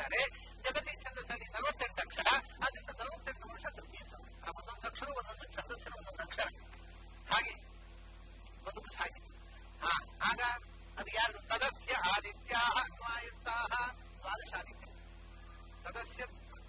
ಹೇಳ್ತಾರೆ ಜಗತಿ ಛಂದಸ್ಸಲ್ಲಿ ನಲವತ್ತೆಂಟು ಅಕ್ಷರ ಅದರಿಂದ ನಲವತ್ತೆಂಟು ವರ್ಷ ತೃತೀಯ ಸಮ ಆ ಒಂದೊಂದು ಅಕ್ಷರ ಒಂದೊಂದು ಛಂದಸ್ಸಿನ ಒಂದೊಂದು ಅಕ್ಷರ ಹಾಗೆ ಬದುಕು ಸಾಗಿದೆ ಹಾ ಆಗ ಅದು ಯಾರು ತದಸ್ಯ ಆದಿತ್ಯ ಅನ್ವಾಯುಕ್ತಾ ದ್ವಾದಶ ಆದಿತ್ಯ ತದಸ್ಯ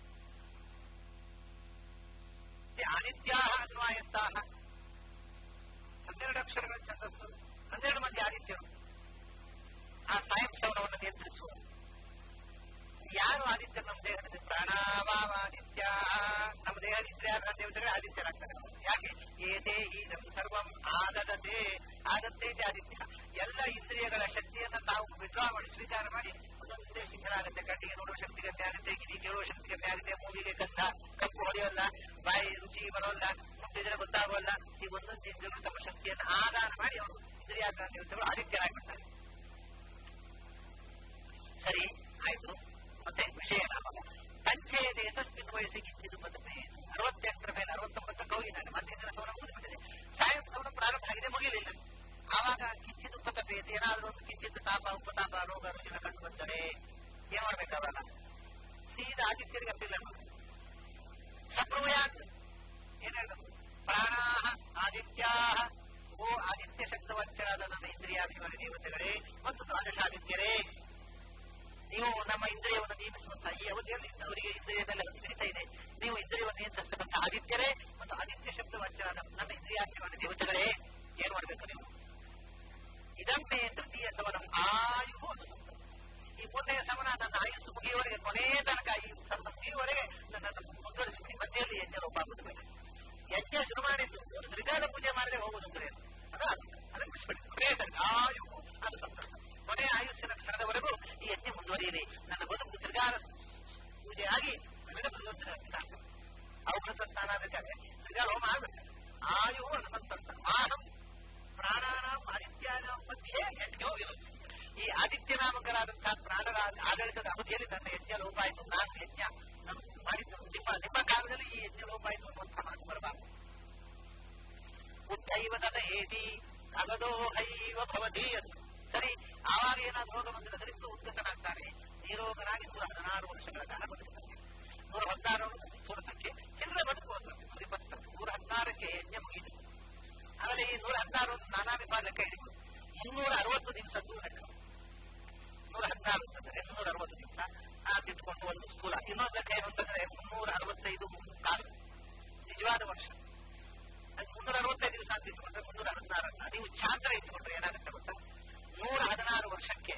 ಆದಿತ್ಯ ಅನ್ವಾಯುಕ್ತಾ ಹನ್ನೆರಡು ಅಕ್ಷರಗಳ ಛಂದಸ್ಸು ಹನ್ನೆರಡು ಮಂದಿ ಆದಿತ್ಯರು ಆ ಸಾಯಂ ಸೌರವನ್ನು ನಿಯಂತ್ರಿಸುವ ಯಾರು ಆದಿತ್ಯ ನಮ್ಮ ದೇಹದಲ್ಲಿ ಪ್ರಾಣಾವಾದಿತ್ಯ ನಮ್ಮ ದೇಹದ ಇಂದ್ರಿಯಾಧಾರ ದೇವತೆಗಳು ಆದಿತ್ಯರಾಗ್ತಾರೆ ಯಾಕೆ ಏದೇ ಈ ನಮ್ಮ ಸರ್ವಂ ಆದದತೆ ಆದತ್ತೆ ಇದೆ ಆದಿತ್ಯ ಎಲ್ಲ ಇಂದ್ರಿಯಗಳ ಶಕ್ತಿಯನ್ನ ತಾವು ವಿಡ್ರಾ ಮಾಡಿ ಸ್ವೀಕಾರ ಮಾಡಿ ಒಂದೊಂದೇ ಶಿಖರಾಗುತ್ತೆ ಕಣ್ಣಿಗೆ ನೋಡುವ ಶಕ್ತಿ ಕಮ್ಮಿ ಆಗುತ್ತೆ ಕಿವಿ ಕೇಳುವ ಶಕ್ತಿ ಕಮ್ಮಿ ಆಗುತ್ತೆ ಮೂಗಿಗೆ ಗಂಧ ಕಪ್ಪು ಹೊಡೆಯೋಲ್ಲ ಬಾಯಿ ರುಚಿ ಬರೋಲ್ಲ ಮುಟ್ಟಿದ್ರೆ ಗೊತ್ತಾಗೋಲ್ಲ ಈ ಒಂದೊಂದು ಇಂದ್ರಿಯಗಳು ತಮ್ಮ ಶಕ್ತಿಯನ್ನು ಆಧಾರ ಮಾಡಿ ಅವರು ಇಂದ್ರಿಯಾಧಾರ ದೇವತೆಗಳು ಆದಿತ್ಯರಾಗಿರ್ತಾರೆ ಸರಿ ಆಯ್ತು ಮತ್ತೆ ವಿಷಯ ನಾಮಕ ಪಂಚೇದೆ ತಸ್ಮಿನ್ ವಯಸ್ಸಿಗೆ ಕಿಂಚಿದು ಪದಪೇ ಅರವತ್ತೆಂಟರ ಮೇಲೆ ಅರವತ್ತೊಂಬತ್ತಕ್ಕೆ ಹೋಗಿದ್ದಾನೆ ಮತ್ತೆ ಹಿಂದಿನ ಸವನ ಮುಗಿದುಬಿಟ್ಟಿದೆ ಸಾಯಂ ಸವನ ಪ್ರಾರಂಭ ಆಗಿದೆ ಮುಗಿಲಿಲ್ಲ ಆವಾಗ ಕಿಂಚಿತ್ ಉಪತಪೇತೆ ಏನಾದರೂ ಒಂದು ಕಿಂಚಿತ್ ತಾಪ ಉಪತಾಪ ರೋಗ ರುಜಿನ ಕಂಡು ಬಂದರೆ ಏನ್ ಮಾಡ್ಬೇಕು ಅವಾಗ ಸೀದಾ ಆದಿತ್ಯರಿಗೆ ಅಪ್ಪಿಲ್ಲ ಸಪ್ರವಯಾತ್ ಏನ್ ಹೇಳಬೇಕು ಪ್ರಾಣಾಹ ಆದಿತ್ಯಾ ಓ ಆದಿತ್ಯ ಶಬ್ದವಾಚ್ಯರಾದ ನನ್ನ ಇಂದ್ರಿಯಾಭಿಮಾನಿ ದೇವತೆಗಳೇ ಮತ್ತು ದ್ವಾದಶಾದಿತ್ಯರೇ ನೀವು ನಮ್ಮ ಇಂದ್ರಿಯವನ್ನು ನಿಯಮಿಸುವಂತಹ ಈ ಅವಧಿಯಲ್ಲಿ ಅವರಿಗೆ ಇಂದ್ರಿಯ ಮೇಲೆ ಹಿಡಿತಾ ಇದೆ ನೀವು ಇಂದ್ರಿಯವನ್ನು ನಿಯಂತ್ರಿಸತಕ್ಕಂಥ ಆದಿತ್ಯರೇ ಮತ್ತು ಆದಿತ್ಯ ಶಬ್ದವಾಚ್ಯರಾದ ನನ್ನ ಇಂದ್ರಿಯಾಭಿಮಾನಿ ದೇವತೆಗಳೇ ಏನ್ ಮಾಡಬೇಕು ನೀವು ಇದನ್ನೇ ತೃತೀಯ ಸವನಂ ಆಯು ಅನುಸಂತ ಈ ಮೂರನೆಯ ಸವನ ನನ್ನ ಆಯುಸ್ಸು ಮುಗಿಯುವವರೆಗೆ ಕೊನೆ ತನಕ ಈ ಸವನ ಮುಗಿಯುವವರೆಗೆ ನನ್ನನ್ನು ಮುಂದುವರಿಸಿಬಿಡಿ ಮಧ್ಯೆಯಲ್ಲಿ ಯಜ್ಞ ರೂಪ ಆಗುವುದು ಬೇಡ ಯಜ್ಞ ಶುರು ಮಾಡಿದ್ದು ಒಂದು ತ್ರಿಕಾಲ ಪೂಜೆ ಮಾಡದೆ ಹೋಗುವುದು ಅಂದ್ರೆ ಅದ ಅದನ್ನು ಬಿಡಿಸ್ಬಿಡಿ ಕೊನೆಯ ತನಕ ಆಯು ಅನುಸಂತ ಕೊನೆಯ ಆಯುಸ್ಸಿನ ಕ್ಷಣದವರೆಗೂ ಈ ಯಜ್ಞ ಮುಂದುವರಿಯಲಿ ನನ್ನ ಬದುಕು ತ್ರಿಗಾಲ ಪೂಜೆ ಆಗಿ ನನಗೆ ಭಗವಂತನ ಅರ್ಪಿತ ಅವಭೃತ ಸ್ನಾನ ಬೇಕಾದ್ರೆ ತ್ರಿಗಾಲ ಹೋಮ ಆಗ್ಬೇಕು ಆಯು ಅನುಸಂತ ಮಾಹಂ ಪ್ರಾಣಾನಾಂ ಆದಿತ್ಯಾನಾಂ ಮಧ್ಯೆ ಯಜ್ಞೋ ವಿಲೋಪಿಸಿ ಈ ಆದಿತ್ಯ ನಾಮಕರಾದಂತಹ ಪ್ರಾಣರ ಆಡಳಿತದ ಅವಧಿಯಲ್ಲಿ ನನ್ನ ಯಜ್ಞ ಲೋಪ ಆಯಿತು ನಾನು ಯಜ್ಞ ನಾನು ಮಾಡಿದ್ದು ನಿಮ್ಮ ನಿಮ್ಮ ಕಾಲದಲ್ಲಿ ಈ ಯಜ್ಞ ಲೋಪ ಆಯಿತು ಅನ್ನುವಂಥ ಮಾತು ಬರಬಾರದು ಉದ್ದೈವ ತದ ಏತಿ ಅಗದೋ ಹೈವ ಭವತಿ ಅದು ಸರಿ ಆವಾಗ ಏನಾದ್ರು ರೋಗ ಬಂದರೆ ಅದರಿಂದ ಉದ್ಗತನಾಗ್ತಾನೆ ನಿರೋಗನಾಗಿ ನೂರ ಹದಿನಾರು ವರ್ಷಗಳ ಕಾಲ ಬದುಕುತ್ತಾನೆ ನೂರ ಹದಿನಾರು ಸ್ಥೂಲ ಸಂಖ್ಯೆ ಎಲ್ಲರ ಬದುಕುವಂತ ನೂರ ಇಪ್ಪತ್ತು ನೂರ ಹದಿನಾರಕ್ಕೆ ಯಜ್ಞ ಮುಗಿದು ಆಮೇಲೆ ಈ ನೂರ ಹದಿನಾರು ನಾನಾ ವಿಭಾಗ ಲೆಕ್ಕ ಹಿಡಿದು ಮುನ್ನೂರ ಅರವತ್ತು ದಿವಸದ್ದು ಲೆಕ್ಕ ನೂರ ಹದಿನಾರು ಅಂತಂದ್ರೆ ಮುನ್ನೂರ ಅರವತ್ತು ದಿವಸ ಆಗಿಟ್ಕೊಂಡು ಒಂದು ಸ್ಥೂಲ ಇನ್ನೊಂದು ಲೆಕ್ಕ ಏನು ಅಂತಂದ್ರೆ ಮುನ್ನೂರ ಅರವತ್ತೈದು ಕಾಲ ನಿಜವಾದ ವರ್ಷ ಅದು ಮುನ್ನೂರ ಅರವತ್ತೈದು ದಿವಸ ಅಂತ ಇಟ್ಕೊಂಡ್ರೆ ಮುನ್ನೂರ ಹದಿನಾರನ್ನ ನೀವು ಚಾಂದ್ರ ಇಟ್ಕೊಂಡ್ರೆ ಏನಾಗುತ್ತೆ ಗೊತ್ತಾ ನೂರ ಹದಿನಾರು ವರ್ಷಕ್ಕೆ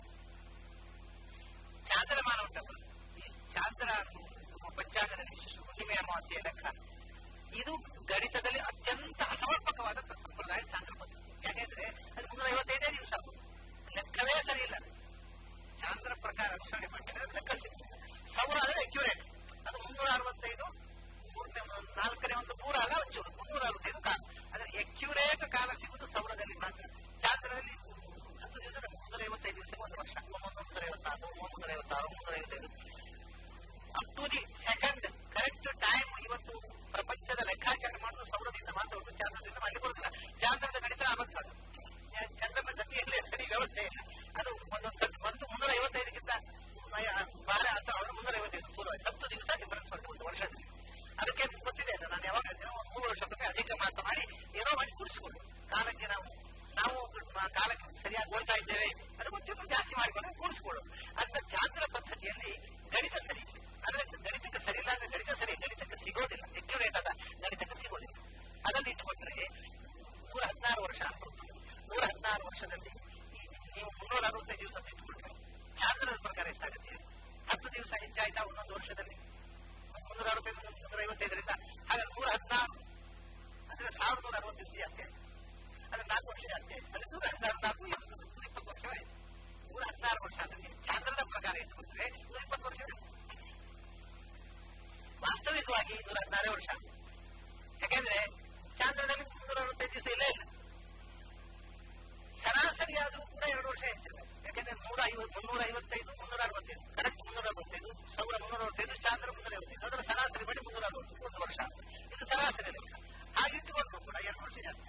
ಚಾಂದ್ರಮಾನ ಉಂಟಲ್ಲ ಈ ಚಾಂದ್ರ ಪಂಚಾಂಗದಲ್ಲಿ ಹುಣ್ಣಿಮೆ ಅಮಾವಾಸ್ಯೆಯ ಲೆಕ್ಕ ಇದು ಗಣಿತದಲ್ಲಿ ಅತ್ಯಂತ ಅಸಮರ್ಪಕವಾದ ಸಂಪ್ರದಾಯ ಚಾಂದ್ರ ಪದ್ಧತಿ ಯಾಕೆಂದ್ರೆ ಅದು ಮುನ್ನೂರ ಐವತ್ತೈದೇ ದಿವಸ ಅದು ಲೆಕ್ಕವೇ ಸರಿ ಇಲ್ಲ ಚಾಂದ್ರ ಪ್ರಕಾರ ಅನುಸರಣೆ ಮಾಡಿದ್ರೆ ಲೆಕ್ಕ ಸಿಗ್ತದೆ ಸೌರ ಅಂದ್ರೆ ಅಕ್ಯುರೇಟ್ ಅದು ಮುನ್ನೂರ ಅರವತ್ತೈದು ಮೂರನೇ ನಾಲ್ಕನೇ ಒಂದು ಪೂರ ಅಲ್ಲ ಒಂಚೂರು ಮುನ್ನೂರ ಅರವತ್ತೈದು ಕಾಲ ಅದ್ರ ಎಕ್ಯುರೇಟ್ ಕಾಲ ಸಿಗುವುದು ಸೌರದಲ್ಲಿ ಮಾತ್ರ ಚಾಂದ್ರದಲ್ಲಿ ಹತ್ತು ದಿವಸ ಮುನ್ನೂರ ಐವತ್ತೈದು ದಿವಸಕ್ಕೆ ಒಂದು ವರ್ಷ ಮುನ್ನೂರ ಐವತ್ತಾರು ಮುನ್ನೂರ ಐವತ್ತಾರು ಮುನ್ನೂರ ಐವತ್ತೈದು up to the second correct time ಇವತ್ತು ಪ್ರಪಂಚದ ಲೆಕ್ಕಾಚಾರ ಮಾಡೋದು ಸೌರದಿಂದ ಮಾತ್ರ ಉಂಟು ಚಾಂದ್ರದಿಂದ ಮಾಡಲಿಕ್ಕೆ ಬರುದಿಲ್ಲ ಚಾಂದ್ರದ ಗಣಿತ ಅಬದ್ಧ ಅದು ಚಂದ್ರನ ಗತಿಯಲ್ಲೇ ಸರಿ ವ್ಯವಸ್ಥೆ ಇಲ್ಲ ಅದು ಒಂದೊಂದು ಒಂದು ಮುನ್ನೂರ ಐವತ್ತೈದಕ್ಕಿಂತ ಬಹಳ ಅಂತ ಮುನ್ನೂರ ಐವತ್ತೈದು ಸ್ಥೂಲ ಹತ್ತು ದಿವಸ ಡಿಫರೆನ್ಸ್ ಬರ್ತದೆ ಒಂದು ವರ್ಷದಲ್ಲಿ ಅದಕ್ಕೆ ಗೊತ್ತಿದೆ ಅಲ್ಲ ನಾನು ಯಾವಾಗ ಹೇಳ್ತೇನೆ ಒಂದು ಮೂರು ವರ್ಷಕ್ಕೊಮ್ಮೆ ಅಧಿಕ ಮಾಸ ಮಾಡಿ ಏನೋ ಮಾಡಿ ಕೂಡಿಸಿಕೊಂಡು ಕಾಲಕ್ಕೆ ನಾವು ನಾವು ಕಾಲಕ್ಕೆ ಸರಿಯಾಗಿ ಓಡ್ತಾ ಇದ್ದೇವೆ ಅದಕ್ಕೊಂಚೂರು ಜಾಸ್ತಿ ಮಾಡಿಕೊಂಡು ಕೂಡಿಸ್ಕೊಳ್ಳೋದು ಅಂತ ಚಾಂದ್ರ ಪದ್ಧತಿಯಲ್ಲಿ ಗಣಿತ ಸರಿ ಆದ್ರೆ ಗಣಿತಕ್ಕೆ ಸರಿ ಇಲ್ಲ ಅಂದ್ರೆ ಗಣಿತ ಸರಿ ಗಣಿತಕ್ಕೆ ಸಿಗೋದಿಲ್ಲ ಎಕ್ಯುರೇಟ್ ಅದ ಗಣಿತಕ್ಕೆ ಸಿಗೋದಿಲ್ಲ ಅದನ್ನು ಇಟ್ಟುಕೊಂಡ್ರೆ ನೂರ ಹದಿನಾರು ವರ್ಷ ಅಂತ ನೂರ ಹದಿನಾರು ವರ್ಷದಲ್ಲಿ ನೀವು ಮುನ್ನೂರ ಅರವತ್ತೈದು ದಿವಸ ಇಟ್ಟುಕೊಂಡ್ರೆ ಚಾಂದ್ರದ ಪ್ರಕಾರ ಎಷ್ಟಾಗುತ್ತೆ ಹತ್ತು ದಿವಸ ಹೆಚ್ಚಾಯ್ತಾ ಒಂದೊಂದು ವರ್ಷದಲ್ಲಿ ಮುನ್ನೂರ ಅರವತ್ತೈದು ಮುನ್ನೂರ ಐವತ್ತೈದರಿಂದ ಹಾಗಾದ್ರೆ ನೂರ ಹದಿನಾರು ಅಂದ್ರೆ ಸಾವಿರದ ನೂರ ಅರವತ್ತು ದಿವಸ ಜಾಸ್ತಿ ಆಯ್ತು ಅದ್ರ ನಾಲ್ಕು ವರ್ಷ ಜಾಸ್ತಿ ಆಯ್ತು ಅಂದ್ರೆ ನೂರ ಹದಿನಾರು ನಾಲ್ಕು ನೂರ ಇಪ್ಪತ್ತು ವರ್ಷ ಆಯ್ತು ನೂರ ಹದಿನಾರು ವರ್ಷ ಅಂದ್ರೆ ನೀವು ಚಾಂದ್ರದ ಪ್ರಕಾರ ಇಟ್ಟುಕೊಂಡ್ರೆ ನೂರ ಇಪ್ಪತ್ತು ವರ್ಷ ವಾಸ್ತವಿಕವಾಗಿ ನೂರ ಹದಿನಾರೇ ವರ್ಷ ಯಾಕೆಂದ್ರೆ ಚಾಂದ್ರದಲ್ಲಿ ಮುನ್ನೂರ ಅರವತ್ತೈದು ದಿವಸ ಇಲ್ಲೇ ಇಲ್ಲ ಸರಾಸರಿ ಆದ್ರೂ ಕೂಡ ಎರಡು ವರ್ಷ ಹೆಚ್ಚಿದೆ ಯಾಕೆಂದ್ರೆ ನೂರ ಐವತ್ತು ಮುನ್ನೂರ ಐವತ್ತೈದು ಮುನ್ನೂರ ಅರವತ್ತೈದು ಕರೆಕ್ಟ್ ಮುನ್ನೂರ ಅರವತ್ತೈದು ಸಾವಿರ ಮುನ್ನೂರ ಅರವತ್ತೈದು ಚಾಂದ್ರ ಮುನ್ನೂರ ಐವತ್ತೈದು ಅದರ ಸರಾಸರಿ ಬಡಿ ಮುನ್ನೂರ ಅರವತ್ತು ಒಂದು ವರ್ಷ ಇದು ಸರಾಸರಿ ಲೆಕ್ಕ ಹಾಗಿಟ್ಟುಕೊಂಡು ಕೂಡ ಎರಡು ವರ್ಷ ಜಾಸ್ತಿ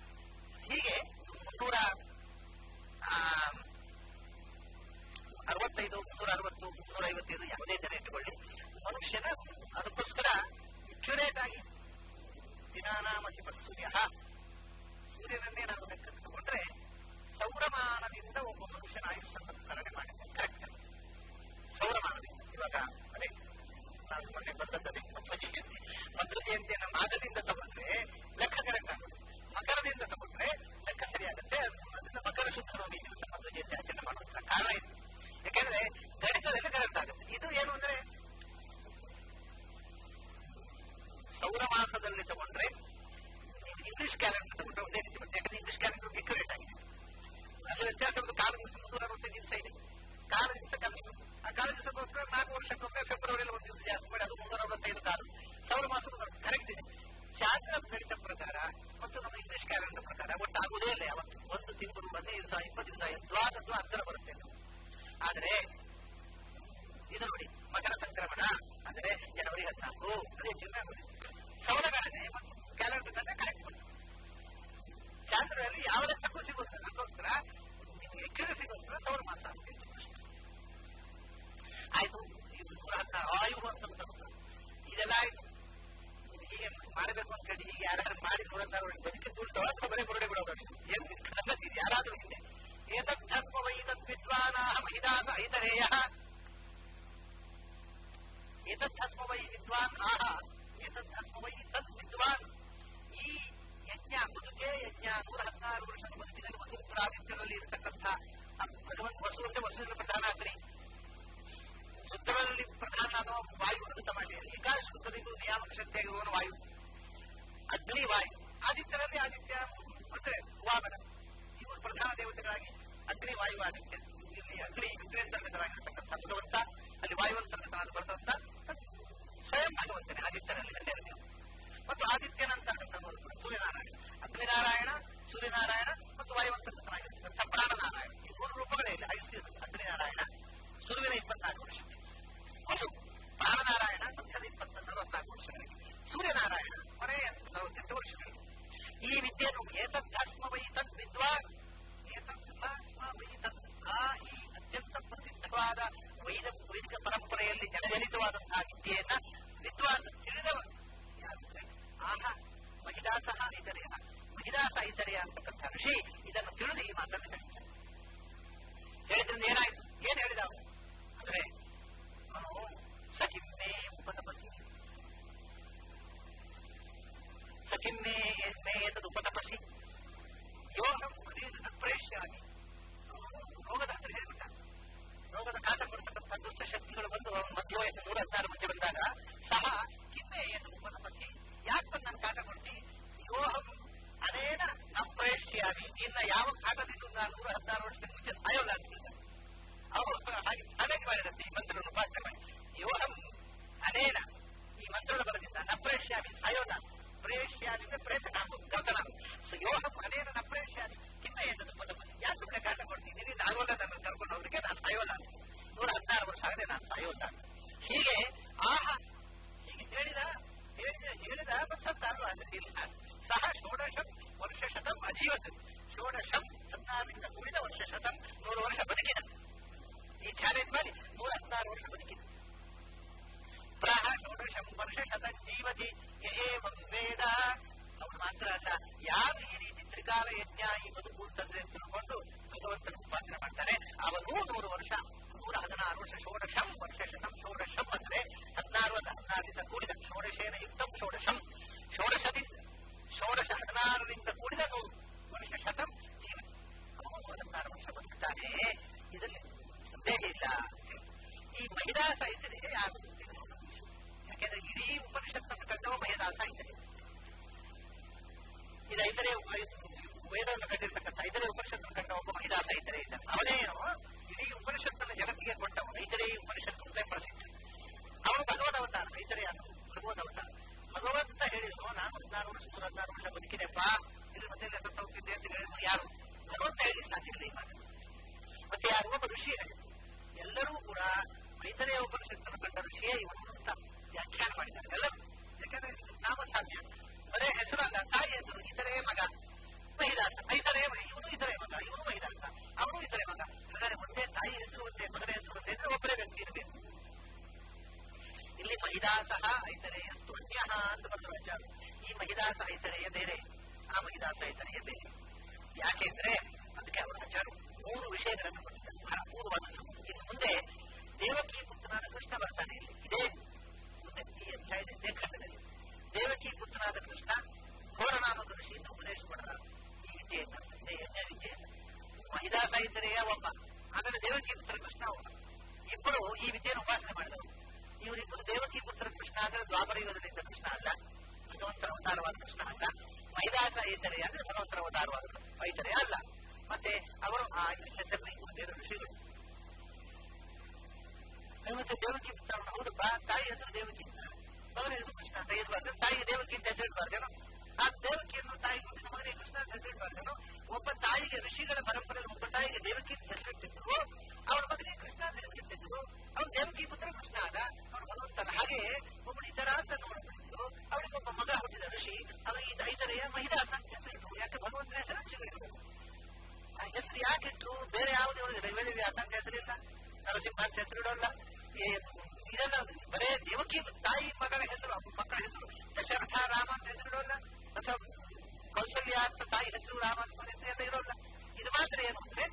ಹೀಗೆ ಮುನ್ನೂರ ಅರವತ್ತು ಮೂವತ್ತೈದು ಮುನ್ನೂರ ಅರವತ್ತು ಮುನ್ನೂರ ಐವತ್ತೈದು ಯಾವುದೇ ಜನ ಇಟ್ಟುಕೊಳ್ಳಿ ಮನುಷ್ಯನ ಅದಕ್ಕೋಸ್ಕರ ಅಕ್ಯುರೇಟ್ ಆಗಿ ದಿನಾನಾಮಧಿಪ ಸೂರ್ಯ ಸೂರ್ಯನನ್ನೇ ನಾವು ಲೆಕ್ಕ ತಗೊಂಡ್ರೆ ಸೌರಮಾನದಿಂದ ಒಬ್ಬ ಮನುಷ್ಯನ ಆಯುಷನ್ನು ಕರಣೆ ಮಾಡಿದೆ ಕರೆಕ್ಟ್ ಸೌರಮಾನದಿಂದ ಇವಾಗ ಅದೇ ನಾನು ಮೊನ್ನೆ ಬಂದದ್ದೇ ಮಧ್ವ ಜಯಂತಿ ಮಧ್ವ ಜಯಂತಿಯನ್ನು ಮಾಘದಿಂದ ತಗೊಂಡ್ರೆ ಲೆಕ್ಕ ಕರೆಕ್ಟ್ ಆಗುತ್ತೆ ಮಕರದಿಂದ ತಗೊಂಡ್ರೆ ಲೆಕ್ಕ ಸರಿಯಾಗುತ್ತೆ ಅದನ್ನ ಮಕರ ಶುದ್ಧ ನವಮಿ ದಿವಸ ಮಧ್ವ ಜಯಂತಿ ಆಚರಣೆ ಮಾಡುವಂತ ಕಾರಣ ಇದು ಯಾಕೆಂದ್ರೆ ಗಣಿತದಲ್ಲಿ ಕರೆಕ್ಟ್ ಆಗುತ್ತೆ ಇದು ಏನು ಅಂದ್ರೆ ಸೌರಮಾಸದಲ್ಲಿ ತಗೊಂಡ್ರೆ ನೀವು ಇಂಗ್ಲಿಷ್ ಕ್ಯಾಲೆಂಡರ್ ತಗೊಂಡ್ರೆ ಒಂದೇ ರೀತಿ ಬರುತ್ತೆ ಯಾಕಂದ್ರೆ ಇಂಗ್ಲಿಷ್ ಕ್ಯಾಲೆಂಡರ್ ಎಕ್ಯುರೇಟ್ ಆಗಿದೆ ಅಲ್ಲಿ ವ್ಯತ್ಯಾಸ ಒಂದು ಕಾಲ ದಿವಸ ಮುನ್ನೂರ ಅರವತ್ತೈದು ದಿವಸ ಇದೆ ಕಾಲ ದಿವಸ ಕಮ್ಮಿ ಆ ಕಾಲ ದಿವಸಕ್ಕೋಸ್ಕರ ನಾಲ್ಕು ವರ್ಷಕ್ಕೊಮ್ಮೆ ಫೆಬ್ರವರಿಯಲ್ಲಿ ಒಂದು ದಿವಸ ಜಾಸ್ತಿ ಮಾಡಿ ಅದು ಮುನ್ನೂರ ಅರವತ್ತೈದು ಕಾಲ ಸೌರ ಮಾಸ ಕರೆಕ್ಟ್ ಇದೆ ಚಾಂದ್ರ ಗಣಿತ ಪ್ರಕಾರ ಮತ್ತು ನಮ್ಮ ಇಂಗ್ಲಿಷ್ ಕ್ಯಾಲೆಂಡರ್ ಪ್ರಕಾರ ಒಟ್ಟು ಆಗುವುದೇ ಇಲ್ಲ ಯಾವತ್ತು ಒಂದು ತಿಂಗಳು ಹದಿನೈದು ದಿವಸ ಇಪ್ಪತ್ತು ದಿವಸ ದ್ವಾದದ್ದು ಅಂತರ ಬರುತ್ತೆ ಆದರೆ ಇದು ನೋಡಿ ಮಕರ ಸಂಕ್ರಮಣ ಅಂದ್ರೆ ಜನವರಿ ಹದಿನಾಲ್ಕು ಅದೇ ಹೆಚ್ಚಿನ ಆಗುತ್ತೆ ಸೌರಗಣನೆ ಮತ್ತು ಕ್ಯಾಲೆಂಡರ್ ಗಣನೆ ಕರೆಕ್ಟ್ ಬರುತ್ತೆ ಚಾಂದ್ರದಲ್ಲಿ ಯಾವ ಲೆಕ್ಕಕ್ಕೂ ಸಿಗುತ್ತೆ ಅದಕ್ಕೋಸ್ಕರ ನಿಮಗೆ ಎಕ್ಯುರಸಿಗೋಸ್ಕರ ಸೌರ ಮಾಸ ಅಂತ ಹೇಳ್ತೀವಿ. ಆಯ್ತು ಇದು ನೂರ ಹದಿನಾರು ಆಯು ಅಂತ ಬರುತ್ತೆ. ಇದೆಲ್ಲ ಆಯ್ತು ಹೀಗೆ ಮಾಡಬೇಕು ಅಂತ ಹೇಳಿ ಹೀಗೆ ಯಾರು ಮಾಡಿ ನೂರ ಹದಿನಾರು ವರ್ಷ ಬದುಕಿದ್ದು ಉಂಟು ಅಥವಾ ಬರೀ ಬುರುಡೆ ಬಿಡೋದು ಏನು ಇದು ಯಾರಾದ್ರೂ ಹಿಂದೆ ಏತದ್ಧರ್ಮ ವೈತದ್ ವಿದ್ವಾನಾಹ ಮಹಿದಾಸ ಐತರೇಯ ಏತದ್ಧರ್ಮ ವೈ ವಿದ್ವಾನ್ ಆಹ ಏತದ್ಧರ್ಮ ವೈ ತದ್ ವಿದ್ವಾನ್ ಈ ಯಜ್ಞ ಬದುಕೇ ಯಜ್ಞ ನೂರ ಹದಿನಾರು ವರ್ಷದ ಬದುಕಿನಲ್ಲಿ ವಸುರುದ್ರಾದಿತ್ಯರಲ್ಲಿ ಇರತಕ್ಕಂಥ ಭಗವಂತ ವಸು ಅಂದ್ರೆ ವಸುವಿನ ಪ್ರಧಾನ ಅಗ್ನಿ ಶುದ್ಧರಲ್ಲಿ ಪ್ರಧಾನ ಅಥವಾ ವಾಯು ಅದು ತಮಾಷೆ ಈಗ ಶುದ್ಧರಿಗೂ ನಿಯಾಮಕ ಶಕ್ತಿಯಾಗಿರುವನು ವಾಯು ಅಗ್ನಿ ವಾಯು ಆದಿತ್ಯರಲ್ಲಿ ಆದಿತ್ಯ ಅಂದ್ರೆ ವಾಮನ ಇವರು ಪ್ರಧಾನ ದೇವತೆಗಳಾಗಿ ಅಗ್ನಿ ವಾಯು ಆದಿತ್ಯ ಇಲ್ಲಿ ಅಗ್ನಿ ಅಗ್ನಿಯಂತರ್ಗತರಾಗಿರ್ತಕ್ಕಂಥ ಭಗವಂತ ಅಲ್ಲಿ ವಾಯುವಂತರ್ಗತನಾದ ಬರ್ತಂತ ಸ್ವಯಂ ಭಗವಂತನೇ ಆದಿತ್ಯನಲ್ಲಿ ಅಲ್ಲೇ ನೀವು ಮತ್ತು ಆದಿತ್ಯನಂತರ್ಗತ ಸೂರ್ಯನಾರಾಯಣ ಅಗ್ನಿನಾರಾಯಣ ಸೂರ್ಯನಾರಾಯಣ ಮತ್ತು ವಾಯುವಂತರ್ಗತನಾಗಿರ್ತಕ್ಕಂಥ ಪ್ರಾಣನಾರಾಯಣ ಈ ಮೂರು ರೂಪಗಳೇ ಇಲ್ಲ ಆಯುಷ್ಯ ಅಗ್ನಿನಾರಾಯಣ ಸುರುವಿನ ಇಪ್ಪತ್ನಾಲ್ಕು ವರ್ಷ ವಸು ಪ್ರಾಣನಾರಾಯಣ ಮಧ್ಯದ ಇಪ್ಪತ್ತ ನಲವತ್ನಾಲ್ಕು ವರ್ಷಗಳಿಗೆ ಸೂರ್ಯನಾರಾಯಣ ಕೊನೆಯ ನಲವತ್ತೆಂಟು ವರ್ಷಗಳಿಗೆ ಈ ವಿದ್ಯೆಯನ್ನು ಏತದ್ಧಾಸ್ಮ ವೈ ತದ್ ವಿದ್ವಾನ್ ಏತದ್ಧಾಸ್ಮ ವೈ ತದ್ ಆ ಈ ಅತ್ಯಂತ ಪ್ರಸಿದ್ಧವಾದ ವೈದ ವೈದಿಕ ಪರಂಪರೆಯಲ್ಲಿ ಜನಜನಿತವಾದಂತಹ ವಿದ್ಯೆಯನ್ನ ವಿದ್ವಾನ್ ತಿಳಿದವ ಯಾರಂದ್ರೆ ಆಹ ಮಹಿದಾಸ ಇತರೆಯ ಮಹಿದಾಸ ಇತರೆಯ ಅಂತಕ್ಕಂಥ ಋಷಿ ಇದನ್ನು ತಿಳಿದು ಈ ಮಾತನ್ನು ಹೇಳಿದ್ದಾರೆ ಹೇಳಿದ್ರಿಂದ ಏನಾಯ್ತು ಏನ್ ಹೇಳಿದ ಅವನು ಅಂದ್ರೆ ಅವನು ಸಖಿಮ್ಮೆ ಉಪತಪಸಿ ಸಖಿಮ್ಮೆ ಮೇ ಎತ್ತದು ಉಪತಪಸಿ ಯೋಗಂ ಅದೇನ ಪ್ರೇಷ್ಯಾಗಿ ರೋಗದ ಹತ್ರ ಹೇಳ್ಬಿಟ್ಟ ರೋಗದ ಕಾಟ ಕೊಡ್ತಕ್ಕಂಥ ದುಷ್ಟ ಶಕ್ತಿಗಳು ಬಂದು ಅವನು ಮಧ್ಯವಯಸ್ಸು ನೂರ ಹದಿನಾರು ಮಧ್ಯೆ ಬಂದಾಗ ಸಹ ಕಿಮ್ಮೆ ಏನು ಉಪತಪಸಿ ಯಾಕೆ ಬಂದು ನನ್ನ ಕಾಟ ಕೊಡ್ತಿ ಯೋಹಂ ಅನೇನ ನ ಪ್ರೇಷ್ಯಾಗಿ ಇನ್ನ ಯಾವ ಕಾಟದಿಂದ ನಾನು ನೂರ ಹದಿನಾರು ವರ್ಷದ ಮುಂಚೆ ಸಾಯೋಲ್ಲ ಅಂತ ಹೇಳಿದ. ಅವರು ಹಾಗೆ ಚಾಲೆಂಜ್ ಮಾಡಿದಂತೆ ಈ ಮಂತ್ರವನ್ನು ಉಪಾಸನೆ ಮಾಡಿ ಯೋಹಂ ಅನೇನ ಈ ಮಂತ್ರದ ಬರದಿಂದ ನ ಪ್ರೇಷ್ಯಾಮಿ ಸಾಯೋಲ್ಲ ಪ್ರೇಷ್ಯಾಮಿ ಅಂದ್ರೆ ಪ್ರೇತ ನಾವು ಗೌತನಾಮ ಸೊ ಯೋಹಂ ಅನೇನ ನ ಪ್ರೇಷ್ಯಾಮಿ ಕಿಮ್ಮೆ ಎಂದದು ಪದ ಯಾಕೆ ಸುಮ್ಮನೆ ಕಾಟ ಕೊಡ್ತೀನಿ ನಿನ್ನಿಂದ ಆಗೋಲ್ಲ ನನ್ನ ಕರ್ಕೊಂಡು ಹೋಗ್ಲಿಕ್ಕೆ ನಾನು ಸಾಯೋಲ್ಲ ನೂರ ಹದಿನಾರು ವರ್ಷ ಆಗದೆ ನಾನು ಸಾಯೋಲ್ಲ ಹೀಗೆ ಆಹ ಹೀಗೆ ಹೇಳಿದ ಹೇಳಿದ ಹೇಳಿದ ಮತ್ತಲ್ಲ ಅಂದ್ರೆ ಇಲ್ಲ ಸಹ ಷೋಡಶಂ ವರ್ಷ ಶತಂ ಅಜೀವತ್ ಷೋಡಶಂ ಹದಿನಾರರಿಂದ ಕೂಡಿದ ವರ್ಷ ಶತಂ ನೂರು ವರ್ಷ ಬದುಕಿದ ಈ ಚಾಲೆಂಜ್ ಮಾಡಿ ನೂರ ಹದಿನಾರು ವರ್ಷ ಬದುಕಿದ ಪ್ರಾಹ ಷೋಡಶಂ ವರ್ಷ ಶತಂ ಜೀವತಿ ಏವಂ ವೇದ ಅವನು ಮಾತ್ರ ಅಲ್ಲ ಯಾರು ಈ ರೀತಿ ತ್ರಿಕಾಲ ಯಜ್ಞ ಈ ಬದುಕು ಅಂತಂದ್ರೆ ತಿಳ್ಕೊಂಡು ಭಗವಂತನ ಉಪಾಸನೆ ಮಾಡ್ತಾನೆ ಅವನು ನೂರು ವರ್ಷ ನೂರ ಹದಿನಾರು ವರ್ಷ ಷೋಡಶಂ ವರ್ಷ ಶತಂ ಷೋಡಶಂ ಅಂದ್ರೆ ಹದಿನಾರು ಅಲ್ಲ ಹದಿನಾರು ದಿವಸ ಕೂಡಿದ ಷೋಡಶೇನ ಯುಕ್ತಂ ಷೋಡಶಂ ಷೋಡಶದಿಂದ ಷೋಡಶ ಹದಿನಾರರಿಂದ ಕೂಡಿದ ನೂರು ವರ್ಷ ಶತಂ ಜೀವ ಅವನು ಹದಿನಾರು ವರ್ಷ ಬದುಕ್ತಾನೆ ಇದರಲ್ಲಿ ಸಂದೇಹ ಇಲ್ಲ ಈ ಮಹಿದಾಸ ಇದ್ದರೆ ಯಾರು ಯಾಕೆಂದ್ರೆ ಇಡೀ ಉಪನಿಷತ್ತನ್ನು ಕಂಡವ ಮಹಿದಾಸ ಇದ್ದರೆ ಇದು ಐದರೇ ವೇದವನ್ನು ಕಂಡಿರ್ತಕ್ಕಂಥ ಐದರೇ ಉಪನಿಷತ್ತನ್ನು ಕಂಡ ಒಬ್ಬ ಮಹಿದಾಸ ಇದ್ದರೆ ಇದ್ದಾನೆ ಅವನೇನು ಇಡೀ ಉಪನಿಷತ್ತನ್ನು ಜಗತ್ತಿಗೆ ಕೊಟ್ಟವ ಐದರೇ ಉಪನಿಷತ್ತು ಅಂತ ಪ್ರಸಿದ್ಧ ಅವನು ಭಗವದ್ ಅವತಾರ ಐದರೇ ಅನ್ನೋದು ಭಗವದ್ ಅವತಾರ ಭಗವಂತ ಹೇಳಿದ್ರು ನಾನು ಹದಿನಾರು ವರ್ಷ ನೂರ ಹದಿನಾರು ವರ್ಷ ಬದುಕಿದೆಪ್ಪ ಇಲ್ಲಿ ಮತ್ತೆ ಎಲ್ಲ ಸತ್ತ ಹೋಗ್ತಿದ್ದೆ ಅಂತ ಹೇಳಿದ್ರು ಯಾರು ಭಗವಂತ ಹೇಳಿ ಸಾಧ್ಯ ಇಲ್ಲ ಈ ಮಾತು ಮತ್ತೆ ಯಾರು ಒಬ್ಬ ಋಷಿ ಹೇಳಿದ್ರು ಎಲ್ಲರೂ ಕೂಡ ಐದರೇ ಉಪನಿಷತ್ತನ್ನು ಕಂಡ ಋಷಿಯೇ ಇವನು ಅಂತ ವ್ಯಾಖ್ಯಾನ ಮಾಡಿದ್ದಾರೆ ಎಲ್ಲರೂ ಯಾಕಂದ್ರೆ ನಾಮ ಸಾಧ್ಯ ಬರೇ ಹೆಸರಲ್ಲ ತಾಯಿ ಹೆಸರು ಇತರೇ ಮಗ ಮಹಿದಾಸ ಐದರೇ ಇವನು ಇತರೇ ಮಗ ಇವನು ಮಹಿದಾಸ ಅವನು ಇತರೇ ಮಗ ಹಾಗಾದ್ರೆ ಒಂದೇ ತಾಯಿ ಹೆಸರು ಒಂದೇ ಮಗನ ಹೆಸರು ಒಂದೇ ಅಂದ್ರೆ ಒಬ್ಬರೇ ವ್ಯಕ್ತಿ ಇರಬೇಕು ಇಲ್ಲಿ ಮಹಿದಾಸಹ ಐತರೇಯಸ್ತು ಅನ್ಯ ಅಂತ ಬರೆದ್ರು ಆಚಾರ್ಯ ಈ ಮಹಿದಾಸ ಐತರೇಯ ಬೇರೆ ಆ ಮಹಿದಾಸ ಐತರೇಯ ಬೇರೆ ಯಾಕೆಂದ್ರೆ ಅದಕ್ಕೆ ಅವರ ಆಚಾರ್ಯ ಮೂರು ವಿಷಯಗಳನ್ನು ಕೊಟ್ಟಿದ್ದಾರೆ ಬಹಳ ಅಪೂರ್ವವಾದ ಸಂಗತಿ. ಇನ್ನು ಮುಂದೆ ದೇವಕಿ ಪುತ್ರನಾದ ಕೃಷ್ಣ ಬರ್ತಾನೆ ಇಲ್ಲಿ ಇದೇ ಮುಂದೆ ಈ ಅಧ್ಯಾಯದ ಇದೇ ಖಂಡದಲ್ಲಿ ದೇವಕಿ ಪುತ್ರನಾದ ಕೃಷ್ಣ ಘೋರನಾಮಕ ಋಷಿಯಿಂದ ಉಪದೇಶ ಪಡೆದ ಈ ವಿದ್ಯೆಯನ್ನ ಇದೇ ಯಜ್ಞ ವಿದ್ಯೆಯನ್ನ ಮಹಿದಾಸ ಐತರೇಯ ಒಬ್ಬ ಆಮೇಲೆ ದೇವಕಿ ಪುತ್ರ ಕೃಷ್ಣ ಒಬ್ಬ ಇಬ್ಬರು ಈ ವಿದ್ಯೆಯನ್ನು ಉಪಾಸನೆ ಮಾಡಿದವರು ಇವರಿಬ್ಬರು ದೇವಕಿ ಪುತ್ರ ಕೃಷ್ಣ ಅಂದ್ರೆ ದ್ವಾಪರ ಯುಗದಲ್ಲಿದ್ದ ಕೃಷ್ಣ ಅಲ್ಲ ಭಗವಂತರ ಅವತಾರವಾದ ಕೃಷ್ಣ ಅಲ್ಲ ಮೈದಾಸ ಐತರೆ ಅಂದ್ರೆ ಭಗವಂತರ ಅವತಾರವಾದ ಐತರೆ ಅಲ್ಲ ಮತ್ತೆ ಅವರು ಆ ಹೆಸರಿನ ಇಬ್ಬರು ಬೇರೆ ಋಷಿಗಳು ಮತ್ತೆ ದೇವಕಿ ಪುತ್ರ ಹೌದಪ್ಪ ತಾಯಿ ಹೆಸರು ದೇವಕಿ ಅಂತ ಮಗನ ಹೆಸರು ಕೃಷ್ಣ ಅಂತ ಇರಬಾರ್ದು ತಾಯಿಗೆ ದೇವಕಿ ಅಂತ ಹೆಸರಿಡಬಾರ್ದೇನೋ ಆ ದೇವಕಿಯನ್ನು ತಾಯಿ ಹುಟ್ಟಿದ ಮಗನಿಗೆ ಕೃಷ್ಣ ಅಂತ ಹೆಸರಿಡಬಾರ್ದೇನೋ ಒಬ್ಬ ತಾಯಿಗೆ ಋಷಿಗಳ ಪರಂಪರೆಯಲ್ಲಿ ಒಬ್ಬ ತಾಯಿಗೆ ದೇವಕಿ ಅಂತ ಹೆಸರಿಟ್ಟಿದ್ರು ಅವರ ಮಗನಿಗೆ ಕೃಷ್ಣ ಅಂತ ಹೆಸರಿಟ್ಟಿದ್ರು ಅವ್ರು ದೇವಕಿ ಪುತ್ರ ಕೃಷ್ಣ ಆದ ಅವ್ರು ಭಗವಂತನ ಹಾಗೆ ಒಬ್ಬಳು ಇತರ ಅಂತ ನೋಡ್ಬಿಟ್ಟಿದ್ರು ಅವಳಿಗೆ ಒಬ್ಬ ಮಗ ಹುಟ್ಟಿದ ಋಷಿ ಅವನಿಗೆ ಐತರೆಯ ಮಹಿದಾಸ ಅಂತ ಹೆಸರಿಟ್ರು ಯಾಕೆ ಭಗವಂತನ ಹೆಸರು ಋಷಿಗಳಿದ್ರು ಆ ಹೆಸರು ಯಾಕಿಟ್ರು ಬೇರೆ ಯಾವುದೇ ಹೇಳಿದ್ರೆ ವೇದವ್ಯಾಸ ಅಂತ ಹೆಸರಿಲ್ಲ ನರಸಿಂಹ ಅಂತ ಹೆಸರಿಡೋಲ್ಲ ಇದೆಲ್ಲ ಬರೇ ದೇವಕಿ ತಾಯಿ ಮಗಳ ಹೆಸರು ಮಕ್ಕಳ ಹೆಸರು ದಶರಥ ರಾಮ ಅಂತ ಹೆಸರಿಡೋಲ್ಲ ಅಥವಾ ಕೌಶಲ್ಯ ಅಂತ ತಾಯಿ ಹೆಸರು ರಾಮ ಅಂತ ಮನೆ ಹೆಸರು ಎಲ್ಲ ಇರೋಲ್ಲ ಇದು ಮಾತ್ರ ಏನು ಅಂದ್ರೆ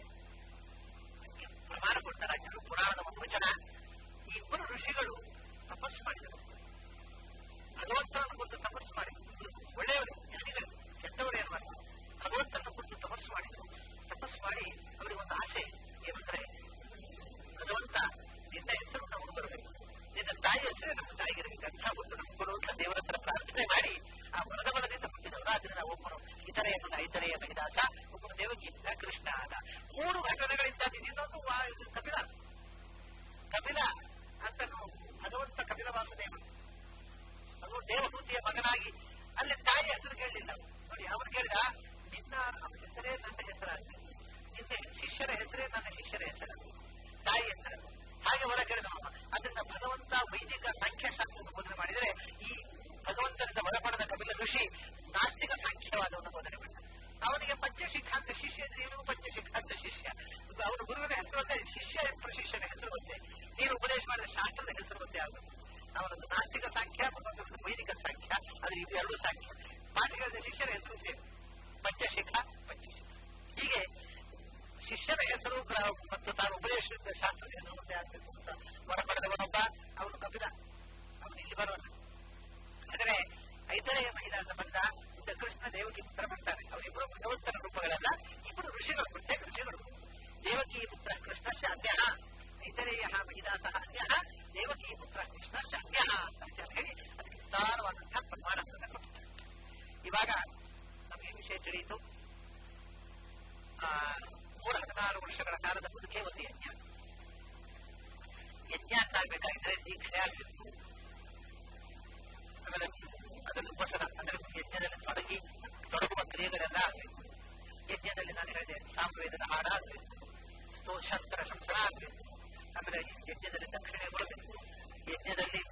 ಪ್ರಮಾಣ ಕೊಡ್ತಾರೆ ಆಚಾರ್ಯರು ಪುರಾಣದ ಒಂದು ವಚನ ಈ ಇಬ್ಬರು ಋಷಿಗಳು ತಪಸ್ಸು ಮಾಡಿದರು ಭಗವಂತನನ್ನು ಕುರಿತು ತಪಸ್ಸು ಮಾಡಿದರು ಒಳ್ಳೆಯವರು ಜ್ಞಾನಿಗಳು ಕೆಟ್ಟವರೇನು ಅಲ್ಲ ಭಗವಂತನ ಕುರಿತು ತಪಸ್ಸು ಮಾಡಿದರು ತಪಸ್ಸು ಮಾಡಿ ಅವರಿಗೆ ಒಂದು ಆಸೆ ಏನಂದ್ರೆ ಭಗವಂತ ನಿನ್ನ ಹೆಸರು ನಮಗೆ ಬರಬೇಕು ನಿನ್ನ ತಾಯಿ ಹೆಸರೇ ನಮ್ಮ ತಾಯಿಗಿರಬೇಕು ಅಂತ ಒಂದು ನಮ್ಗೆ ಕೊಡುವಂತ ದೇವರ ಹತ್ರ ಪ್ರಾರ್ಥನೆ ಮಾಡಿ ಆ ವರದ ಬಲದಿಂದ ಹುಟ್ಟಿದವರು ಆದ್ರಿಂದ ಒಬ್ಬನು ಇತರೆಯ ಮಗ ಇತರೆಯ ಮಹಿದಾಸ ಒಬ್ಬನು ದೇವಕಿಯಿಂದ ಕೃಷ್ಣ ಆದ ಮೂರು ಘಟನೆಗಳಿಂದ ಇನ್ನೊಂದು ವಾ- ಇದು ಕಪಿಲ ಕಪಿಲ ಅಂತ ಭಗವಂತ ಕಪಿಲ ವಾಸುದೇವ ಅದು ದೇವಹೂತಿಯ ಮಗನಾಗಿ ಅಲ್ಲಿ ತಾಯಿ ಹೆಸರು ಕೇಳಲಿಲ್ಲ ನೋಡಿ ಅವನು ಕೇಳಿದ ನಿನ್ನ ಅವನ ಹೆಸರೇ ನನ್ನ ಹೆಸರಾಗಬೇಕು ನಿನ್ನ ಶಿಷ್ಯರ ಹೆಸರೇ ನನ್ನ ಶಿಷ್ಯರ ಹೆಸರಾಗಬೇಕು ತಾಯಿ ಹೆಸರು ಹಾಗೆ ಹೊರ ಕೇಳಿದವ ಅದರಿಂದ ಭಗವಂತ ವೈದಿಕ ಸಂಖ್ಯಾಶಾಸ್ತ್ರವನ್ನು ಬೋಧನೆ ಮಾಡಿದರೆ ಈ ಭಗವಂತನಿಂದ ಹೊರಪಡೆದ ಕಪಿಲ ಋಷಿ ನಾಸ್ತಿಕ ಸಂಖ್ಯವಾದವನ್ನು ಬೋಧನೆ ಮಾಡಿದ ಅವನಿಗೆ ಪಂಚಶಿಖಾಂತ ಶಿಷ್ಯ ಇದ್ರೆ ಇವನು ಪಂಚಶಿಖಾಂತ ಶಿಷ್ಯ ಅವನ ಗುರುವಿನ ಹೆಸರು ಒಂದೇ ಶಿಷ್ಯ ಪ್ರಶಿಷ್ಯನ ಹೆಸರು ಒಂದೇ ನೀನು ಉಪದೇಶ ಮಾಡಿದ ಶಾಸ್ತ್ರದ ಹೆಸರು ಒಂದೇ ಆಗಬೇಕು ಅವನದು ನಾಸ್ತಿಕ ಸಂಖ್ಯಾ ಮತ್ತೊಂದು ವೈದಿಕ ಸಂಖ್ಯಾ ಅದು ಇದು ಎರಡು ಸಂಖ್ಯೆ ಪಾಠಗಳಿದ ಶಿಷ್ಯರ ಹೆಸರು ಸೇರಿ ಪಂಚಶಿಖ ಪಂಚಶಿಖ ಹೀಗೆ ಶಿಷ್ಯನ ಹೆಸರು ಗ್ರಹ ಮತ್ತು ತಾನು ಉಪದೇಶಿಸಿದ ಶಾಸ್ತ್ರದ ಹೆಸರು ಒಂದೇ ಆಗಬೇಕು ಅಂತ ಹೊರಪಡೆದವನೊಬ್ಬ ಅವನು ಕಪಿಲ ಅವನು ಇಲ್ಲಿ ಬರೋಣ ಆದರೆ ಐದನೆಯ ಮಹಿಳಾ ಸಂಬಂಧ ಇಂದ ಕೃಷ್ಣ ದೇವಕಿ ಪುತ್ರ ಬರ್ತಾರೆ ಅವರಿಬ್ಬರು ಭಗವಂತನ ರೂಪಗಳಲ್ಲ ಇಬ್ಬರು ಋಷಿಗಳು ಪ್ರತ್ಯೇಕ ಋಷಿಗಳು ದೇವಕಿ ಪುತ್ರ ಕೃಷ್ಣಶ್ಚ ಅನ್ಯ ಐತರೇಯ ಮಹಿದಾಸಃ ಅನ್ಯ ದೇವಕಿ ಪುತ್ರ ಕೃಷ್ಣಶ್ಚ ಅನ್ಯ ಅಂತ ವಿಚಾರ ಹೇಳಿ ಅದಕ್ಕೆ ವಿಸ್ತಾರವಾದಂತಹ ಪ್ರಮಾಣವನ್ನು ಕೊಟ್ಟಿದ್ದಾರೆ ಇವಾಗ ನಮಗೆ ವಿಷಯ ತಿಳಿಯಿತು ಆ ನೂರ ಹದಿನಾರು ವರ್ಷಗಳ ಕಾಲದ ಬದುಕೆ ಒಂದು ಯಜ್ಞ ಯಜ್ಞ ಅಂತ ಆಗ್ಬೇಕಾಗಿದ್ರೆ ದೀಕ್ಷೆ ಆಗ್ಬೇಕು ಆಮೇಲೆ ಅದನ್ನು ಉಪಸನ ಅಂದ್ರೆ ಯಜ್ಞದಲ್ಲಿ ತೊಡಗಿ ತೊಡಗುವ ಕ್ರಿಯೆಗಳೆಲ್ಲ ಆಗಬೇಕು ಯಜ್ಞದಲ್ಲಿ ನಾನು ಹೇಳಿದೆ ಸಾಮವೇದದ ಹಾಡ ಆಗಬೇಕು ಸ್ತೋ ಶಸ್ತ್ರ ಶಂಸನ ಆಗಬೇಕು ಆಮೇಲೆ ಯಜ್ಞದಲ್ಲಿ ದಕ್ಷಿಣೆ ಕೊಡಬೇಕು ಯಜ್ಞದಲ್ಲಿ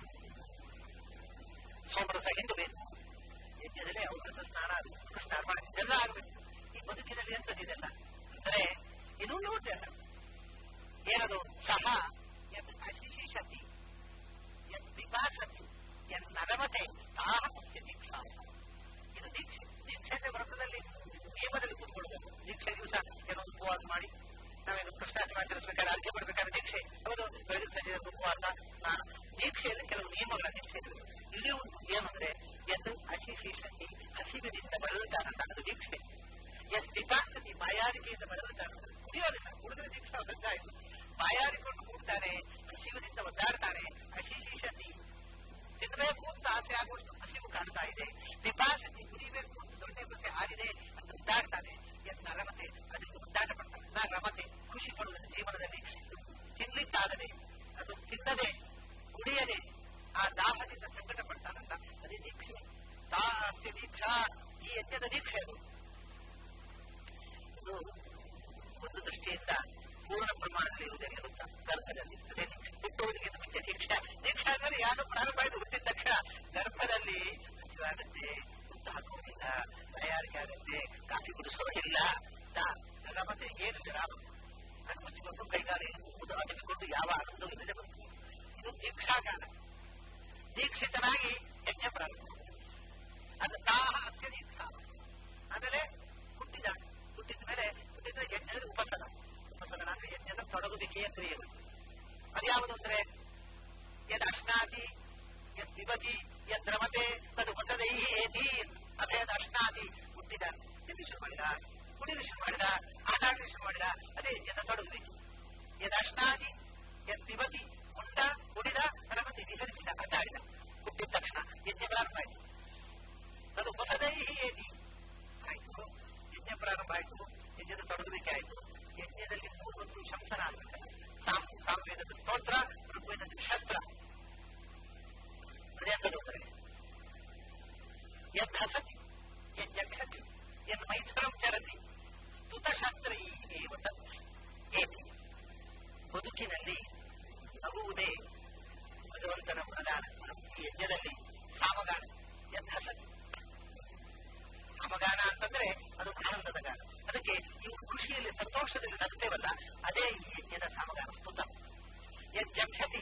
ಸೋಮರಸ ಹಿಂಡಬೇಕು ಯಜ್ಞದಲ್ಲಿ ಔಷಧ ಸ್ನಾನ ಆಗಬೇಕು ಸ್ನಾನ ಮಾಡಿ ಇದೆಲ್ಲ ಆಗಬೇಕು ಈ ಬದುಕಿನಲ್ಲಿ ಎಂತದಿದೆಲ್ಲ ಅಂದರೆ ಇದು ನೋಡ್ದಲ್ಲ ಏನದು ಸಹ ಯತ್ ಅಶಿಶಿಷತಿ ಯತ್ ಪಿಪಾಸತಿ ಯತ್ ನರಮತೆ ತಾಹ ತಸ್ಯ ದೀಕ್ಷಾ ಇದು ದೀಕ್ಷೆ ದೀಕ್ಷೆ ಅಂದ್ರೆ ವ್ರತದಲ್ಲಿ ನಿಯಮದಲ್ಲಿ ಕೂತ್ಕೊಳ್ಬೇಕು ದೀಕ್ಷೆ ದಿವಸ ಏನೋ ಉಪವಾಸ ಮಾಡಿ ನಾವೇನು ಕೃಷ್ಣಾಷ್ಟಮಿ ಆಚರಿಸಬೇಕಾದ್ರೆ ಅರ್ಕೆ ಪಡಬೇಕಾದ್ರೆ ದೀಕ್ಷೆ ಅವರು ಬೆಳಗಿನ ಸಂಜೆ ಉಪವಾಸ ಸ್ನಾನ ದೀಕ್ಷೆಯಲ್ಲಿ ಕೆಲವು ನಿಯಮಗಳ ದೀಕ್ಷೆ ಇದೆ ಇಲ್ಲಿ ಏನಂದ್ರೆ ಎದ್ದು ಅಶಿಶಿಷತಿ ಹಸಿವಿನಿಂದ ಬಳಲುತ್ತಾನಂತ ಅದು ದೀಕ್ಷೆ ಎಸ್ ಪಿಪಾಸತಿ ಬಾಯಾರಿಕೆಯಿಂದ ಬಳಲುತ್ತಾನಂತ ಕುಡಿಯೋದಿಲ್ಲ ಕುಡಿದ್ರೆ ದೀಕ್ಷಾ ಭಂಗ ಆಯ್ತು ಬಾಯಾರಿಕೊಂಡು ಕೂಡ್ತಾನೆ ಹಸಿವಿನಿಂದ ಒದ್ದಾಡ್ತಾನೆ ಅಶಿಶಿಷತಿ ತಿನ್ನಬೇಕು ಅಂತ ಆಸೆ ಆಗುವಷ್ಟು ಹಸಿವು ಕಾಣ್ತಾ ಇದೆ ಪಿಪಾಸತಿ ಕುಡಿಬೇಕು ಅಂತ ದೊಡ್ಡ ಬಸೆ ಆಡಿದೆ ಅಂತ ಒದ್ದಾಡ್ತಾನೆ ಎನ್ನ ರಮತೆ ಅದರಿಂದ ಒದ್ದಾಟ ಪಡ್ತಾನೆ ನಾ ರಮತೆ ಖುಷಿ ಪಡುವುದನ್ನು ಜೀವನದಲ್ಲಿ ತಿನ್ಲಿಕ್ಕಾಗದೆ ಅದು ತಿನ್ನದೆ ಕುಡಿಯದೆ ಆ ದಾಹದಿಂದ ಸಂಕಟ ಪಡ್ತಾನಲ್ಲ ಅದೇ ದೀಕ್ಷೆ ತಾಸ್ಯ ದೀಕ್ಷಾ ಈ ಯಜ್ಞದ ದೀಕ್ಷೆ ಅದು ಇದು ಒಂದು ದೃಷ್ಟಿಯಿಂದ ಪೂರ್ಣ ಪ್ರಮಾಣದಲ್ಲಿ ಇರುವುದೇ ಗೊತ್ತಾ ಗರ್ಭದಲ್ಲಿ ಅದೇ ದೀಕ್ಷೆ ಹುಟ್ಟುವುದಕ್ಕಿಂತ ಮುಂಚೆ ದೀಕ್ಷಾ ದೀಕ್ಷಾ ಅಂದ್ರೆ ಯಾರು ಪ್ರಾರಂಭ ಆಯ್ತು ಹುಟ್ಟಿದ ತಕ್ಷಣ ಗರ್ಭದಲ್ಲಿ ಹಸಿವಾಗುತ್ತೆ ಮುತ್ತು ಹಾಕುವುದಿಲ್ಲ ತಯಾರಿಕೆ ಆಗುತ್ತೆ ಕಾಫಿ ಕುಡಿಸೋದಿಲ್ಲ ರಮತೆ ಏನು ರಾಮ ಕಣ್ಣು ಮುಚ್ಚಿಕೊಂಡು ಕೈ ಅದಿಮಿಕೊಂಡು ಯಾವ ಆನಂದವೂ ಇಲ್ಲದೆ ಬರುತ್ತದೆ ಇದು ದೀಕ್ಷಾಕಾಲ ದೀಕ್ಷಿತನಾಗಿ ಯಜ್ಞ ಪ್ರಾರಂಭ ಅದು ದಾಹ ಅತ್ಯದೀಕ್ಷಾ ಆಮೇಲೆ ಹುಟ್ಟಿದ ಹುಟ್ಟಿದ ಮೇಲೆ ಹುಟ್ಟಿದ ಯಜ್ಞದ ಉಪಸನ ಉಪಸನ ಅಂದ್ರೆ ಯಜ್ಞದ ತೊಡಗುವಿಕೆಯ ಕ್ರಿಯೆಗಳು ಅದ್ಯಾವುದು ಅಂದ್ರೆ ಯದ್ ಅಶ್ನಾತಿ ಯದ್ ಪಿಬತಿ ಯದ್ ದ್ರವತೆ ತದು ಹೊಸದೈ ಏತಿ ಅಥ ಯದ್ ಅಶ್ನಾತಿ ಹುಟ್ಟಿದ ಎಂದು ಶುರು ಮಾಡಿದ ಕುಡಿದು ಶುರು ಮಾಡಿದ ಆಟ ಆಡಲು ಶುರು ಮಾಡಿದ ಅದೇ ಯಜ್ಞದ ತೊಡಗುವಿಕೆ ಯದ್ ಅಶ್ನಾತಿ ಯದ್ ಪಿಬತಿ ಉಂಡ ಕುಡಿದ ರಮತಿ ವಿಹರಿಸಿದ ಆಟ ಆಡಿದ ಹುಟ್ಟಿದ ತಕ್ಷಣ ಯಜ್ಞ ಪ್ರಾರಂಭ ಆಯಿತು ಅದು ಹೊಸದೈ ಏತಿ ಆಯ್ತು ಯಜ್ಞ ಪ್ರಾರಂಭ ಆಯಿತು ಯಜ್ಞದ ತೊಡಗುವಿಕೆ ಆಯಿತು ಯಜ್ಞದಲ್ಲಿ ಮೂರು ಒಂದು ಶಂಸನ ಆಗಬೇಕಲ್ಲ ಸಾಮ್ ಸಾಮವೇದದ ಸ್ತೋತ್ರ ಋಗ್ವೇದದ ಶಸ್ತ್ರ ಅದೇಂತದ್ದು ಅಂದರೆ ಯದ್ ಹಸತಿ ಯಜ್ಞಕ್ಷತಿ ಯದ್ ಮೈಥುರಂ ಚರತಿ ಸ್ತುತಶಾಸ್ತ್ರ ಏವ ತತ್ ಏತಿ ಬದುಕಿನಲ್ಲಿ ನಗುವುದೇ ಭಗವಂತನ ಗುಣಗಾನ ಈ ಯಜ್ಞದಲ್ಲಿ ಸಾಮಗಾನ ಯದ್ ಹಸತಿ ಸಾಮಗಾನ ಅಂತಂದ್ರೆ ಅದು ಆನಂದದ ಗಾನ ಅದಕ್ಕೆ ಇವು ಕೃಷಿಯಲ್ಲಿ ಸಂತೋಷದಲ್ಲಿ ನಗ್ತೇವಲ್ಲ ಅದೇ ಈ ಯಜ್ಞದ ಸಾಮಗಾನ ಸ್ತುತ ಯಜ್ಜಕ್ಷತಿ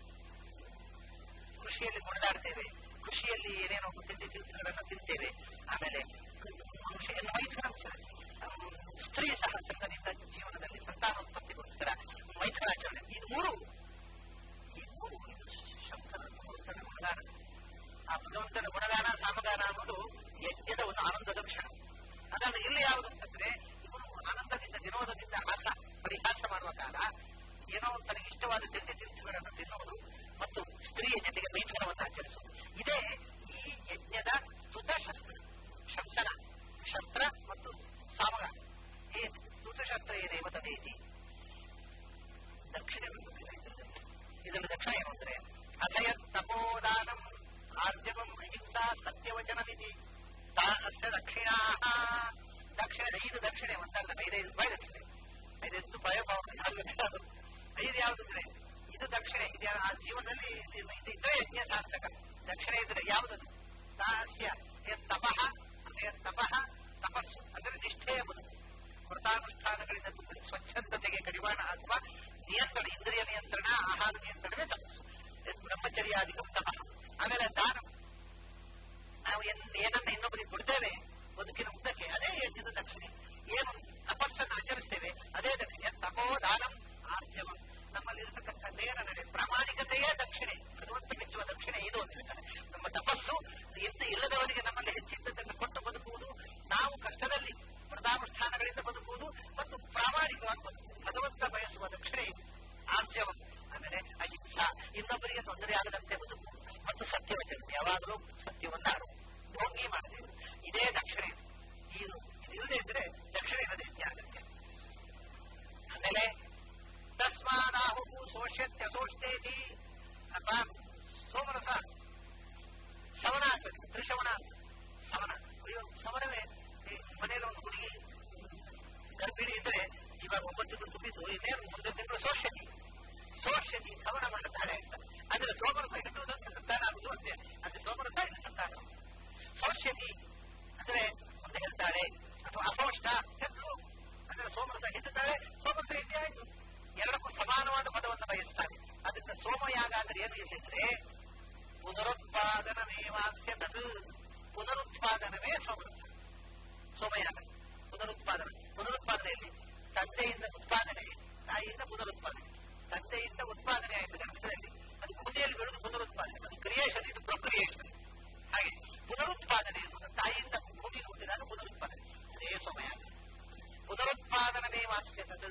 ಕೃಷಿಯಲ್ಲಿ ಕುಣಿದಾಡ್ತೇವೆ ಕೃಷಿಯಲ್ಲಿ ಏನೇನೋ ತಿಂಡಿ ತಿನಿಸುಗಳನ್ನು ತಿಂತೇವೆ ಆಮೇಲೆ ಮನುಷ್ಯ ಎಲ್ಲ ಮೈಥುನಾಂಶ ಸ್ತ್ರೀ ಸಹ ಸಂಘದಿಂದ ಜೀವನದಲ್ಲಿ ಸಂತಾನೋತ್ಪತ್ತಿಗೋಸ್ಕರ ಮೈಥುನಾಚರಣೆ ಇದು ಮೂರು ಈ ಮೂರು ಶಂಸನ ಭಗವಂತನ ಗುಣಗಾನ ಆ ಭಗವಂತನ ಗುಣಗಾನ ಸಾಮಗಾನ ಅನ್ನೋದು ಯಜ್ಞದ ಒಂದು ಆನಂದದ ಕ್ಷಣ ಅದನ್ನು ಇಲ್ಲಿ ಯಾವುದು ಅಂತಂದ್ರೆ ಇವನು ಆನಂದದಿಂದ ವಿನೋದದಿಂದ ಹಾಸ ಪರಿಹಾಸ ಮಾಡುವ ಕಾಲ ಏನೋ ತನಗೆ ಇಷ್ಟವಾದ ತಿಂಡಿ ತಿನಿಸುಗಳನ್ನು ತಿನ್ನುವುದು ಮತ್ತು ಸ್ತ್ರೀಯ ಜೊತೆಗೆ ಮೈಥುನವನ್ನು ಆಚರಿಸುವುದು ಇದೇ ಈ ಯಜ್ಞದ ಸ್ತುತ ಶಸ್ತ್ರ ಶಂಸನ ಶಸ್ತ್ರ ಮತ್ತು ಸಾಮಗಾನ ಈ ಸ್ತುತಶಸ್ತ್ರ ಏನೇವ ತದೇತಿ ದಕ್ಷಿಣ ಇದರಲ್ಲಿ ದಕ್ಷಿಣ ಏನು ಅಂದ್ರೆ ಅಭಯ ತಪೋದಾನಂ ಆರ್ಜವಂ ಅಹಿಂಸಾ ಸತ್ಯವಚನವಿತಿ ತಾ ಅಸ್ಯ ದಕ್ಷಿಣಾ ದಕ್ಷಿಣ ಐದು ದಕ್ಷಿಣೆ ಒಂದಲ್ಲ ಐದೈದು ರೂಪಾಯಿ ದಕ್ಷಿಣೆ ಐದೈದು ರೂಪಾಯಿ ಅದು ಐದು ಯಾವುದು ಅಂದ್ರೆ ಇದು ದಕ್ಷಿಣೆ ಇದು ಆ ಜೀವನದಲ್ಲಿ ಇದು ಇದ್ರೆ ಯಜ್ಞ ಸಾರ್ಥಕ ದಕ್ಷಿಣೆ ಇದ್ರೆ ಯಾವುದದು ದಾಸ್ಯ ತಪಃ ಅದೇ ತಪಃ ತಪಸ್ಸು ಅಂದ್ರೆ ನಿಷ್ಠೆಯ ಬದುಕು ವ್ರತಾನುಷ್ಠಾನಗಳಿಂದ ತುಂಬ ಸ್ವಚ್ಛಂದತೆಗೆ ಕಡಿವಾಣ ಹಾಕುವ ನಿಯಂತ್ರಣ ಇಂದ್ರಿಯ ನಿಯಂತ್ರಣ ಆಹಾರ ನಿಯಂತ್ರಣವೇ ತಪಸ್ಸು ಬ್ರಹ್ಮಚರ್ಯಾದಿಕಂ ತಪಃ ಆಮೇಲೆ ದಾನ ನಾವು ಏನನ್ನ ಇನ್ನೊಬ್ಬರಿಗೆ ಕೊಡ್ತೇವೆ ಬದುಕಿನ ಉದ್ದಕ್ಕೆ ಅದೇ ಯಜ್ಞದ ದಕ್ಷಿಣೆ ಏನು ತಪಸ್ಸನ್ನು ಆಚರಿಸ್ತೇವೆ ಅದೇ ದಕ್ಷಿಣೆ ತಪೋ ದಾನಂ ಆರ್ಜವಂ ನಮ್ಮಲ್ಲಿರತಕ್ಕಂಥ ನೇರ ನಡೆ ಪ್ರಾಮಾಣಿಕತೆಯೇ ದಕ್ಷಿಣೆ ಭಗವಂತ ಮೆಚ್ಚುವ ದಕ್ಷಿಣೆ ಇದು ಅಂತ ಹೇಳ್ತಾರೆ ನಮ್ಮ ತಪಸ್ಸು ಇಂತ ಇಲ್ಲದವರಿಗೆ ನಮ್ಮಲ್ಲಿ ಹೆಚ್ಚಿದ್ದದನ್ನು ಕೊಟ್ಟು ಬದುಕುವುದು ನಾವು ಕಷ್ಟದಲ್ಲಿ ವ್ರತಾನುಷ್ಠಾನಗಳಿಂದ ಬದುಕುವುದು ಮತ್ತು ಪ್ರಾಮಾಣಿಕವಾಗಿ ಬದುಕುವುದು ಭಗವಂತ ಬಯಸುವ ದಕ್ಷಿಣೆ ಇದು ಆರ್ಜವಂ ಆಮೇಲೆ ಅಹಿಂಸಾ ಇನ್ನೊಬ್ಬರಿಗೆ ತೊಂದರೆ ಆಗದಂತೆ ಬದುಕು ಮತ್ತು ಸತ್ಯವಚನ ಯಾವಾಗಲೂ ಸತ್ಯವನ್ನ ಭೋಂಗಿ ಮಾಡದೆ ಇದೇ ದಕ್ಷಿಣೆ ಇದು ಇಲ್ಲದೆ ಇದ್ರೆ ದಕ್ಷಿಣ ಇಲ್ಲದೆ ಆಗುತ್ತೆ ಆಮೇಲೆ ತಸ್ಮಾದಾಹು ಸೋಷ್ಯತ್ಯಸೋಷ್ಟೇತಿ ಅಪ್ಪ ಸೋಮರಸ ಸವನ ಆಗ್ಬೇಕು ತ್ರಿಶವನ ಸವನ ಅಯ್ಯೋ ಸವನವೇ ಮನೆಯಲ್ಲಿ ಒಂದು ಹುಡುಗಿ ಗರ್ಭಿಣಿ ಇದ್ರೆ ಇವಾಗ ಒಂಬತ್ತು ತಿಂಗಳು ತುಂಬಿದ್ದು ಇನ್ನೇನು ಮುಂದಿನ ತಿಂಗಳು ಸೋಷ್ಯತಿ ಸೋಷ್ಯತಿ ಸವನ ಮಾಡುತ್ತಾಳೆ ಅಂತ ಅಂದ್ರೆ ಸೋಮರಸ ಹಿಡಿಯುವುದಂತೆ ಸಂತಾನ ಆಗುದು ಅಂತೆ ಅಂದ್ರೆ ಸೋಮರಸ ಇದು ಸಂತಾನ ಸೋಷ್ಯತಿ ಅಂದ್ರೆ ಮುಂದೆ ಹೇಳ್ತಾಳೆ ಅಥವಾ ಅಸೋಷ್ಟ ಹೆಸರು ಅಂದ್ರೆ ಸೋಮರಸ ಹಿಡಿತಾಳೆ ಸೋಮರಸ ಹಿಂದೆ ಆಯ್ತು ಎರಡಕ್ಕೂ ಸಮಾನವಾದ ಪದವನ್ನು ಬಯಸ್ತಾರೆ ಅದರಿಂದ ಸೋಮಯಾಗ ಅಂದ್ರೆ ಏನು ಇಲ್ಲಿದ್ರೆ ಪುನರುತ್ಪಾದನಮೇವಾಸ್ಯ ತದ್ ಪುನರುತ್ಪಾದನವೇ ಸೋಮರಸ ಸೋಮಯಾಗ ಪುನರುತ್ಪಾದನೆ ಪುನರುತ್ಪಾದನೆಯಲ್ಲಿ ತಂದೆಯಿಂದ ಉತ್ಪಾದನೆ ತಾಯಿಯಿಂದ ಪುನರುತ್ಪಾದನೆ ತಂದೆಯಿಂದ ಉತ್ಪಾದನೆ ಆಯಿತು ಗರ್ಭದಲ್ಲಿ ಅದು ಭೂಮಿಯಲ್ಲಿ ಬೆಳೆದು ಪುನರುತ್ಪಾದನೆ ಅದು ಕ್ರಿಯೇಷನ್ ಇದು ಪ್ರೊಕ್ರಿಯೇಷನ್ ಹಾಗೆ ಪುನರುತ್ಪಾದನೆ ಎನ್ನುವುದು ತಾಯಿಯಿಂದ ಭೂಮಿ ಹುಟ್ಟಿದಾಗ ಪುನರುತ್ಪಾದನೆ ಅದೇ ಸೋಮಯಾಗ ಪುನರುತ್ಪಾದನವೇ ವಾಸ್ಯತದು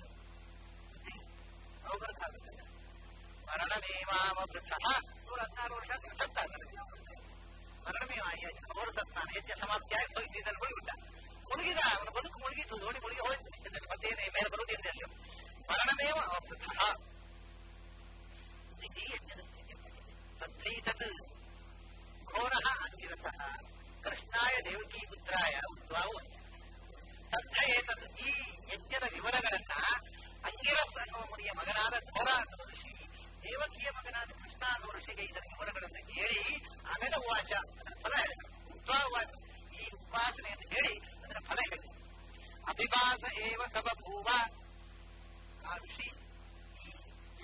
ಅವಘಾತಲ್ಲ ಮರಣಮೇವಾವೃತ ನೂರ ಹದಿನಾರು ವರ್ಷ ಸತ್ತಾಗ ಮರಣಮೇವ ಅಮೃತ ಸ್ನಾನ ಯಜ್ಞ ಸಮಾಪ್ತಿ ಆಯ್ತು ಇದರಲ್ಲಿ ಮುಳುಗಿಬಿಟ್ಟ ಮುಳುಗಿದ ಅವನ ಬದುಕು ಮುಳುಗಿತು ದೋಣಿ ಮುಳುಗಿ ಹೋಯ್ತು ಮತ್ತೇನೆ ಮೇಲೆ ಬರುವುದಿಲ್ಲ ಅಲ್ಲಿ ಮರಣಮೇವ ಅವೃತ ಇಡೀ ಯಜ್ಞದ ತದ್ಧೈತತ್ ಘೋರ ಅಂಗಿರಸಃ ಕೃಷ್ಣಾಯ ದೇವಕೀ ಪುತ್ರಾಯ ಉದ್ವಾವು ತದ್ಧಯೇತತ್ ಈ ಯಜ್ಞದ ವಿವರಗಳನ್ನ ಅಂಗಿರಸ್ ಅನ್ನುವ ಮುನಿಯ ಮಗನಾದ ಘೋರ ಅನ್ನುವ ಋಷಿ ದೇವಕಿಯ ಮಗನಾದ ಕೃಷ್ಣ ಅನ್ನುವ ಋಷಿಗೆ ಇದರ ವಿವರಗಳನ್ನು ಹೇಳಿ ಆಮೇಲೆ ಉವಾಚ ಅದರ ಫಲ ಹೇಳಿದ ಉದ್ವಾ ಉವಾಚ ಈ ಉಪಾಸನೆಯನ್ನು ಹೇಳಿ ಅದರ ಫಲ ಹೇಳಿ ಅಭಿಭಾಸ ಏವ ಸಬಭೂವ ಆ ಋಷಿ ಈ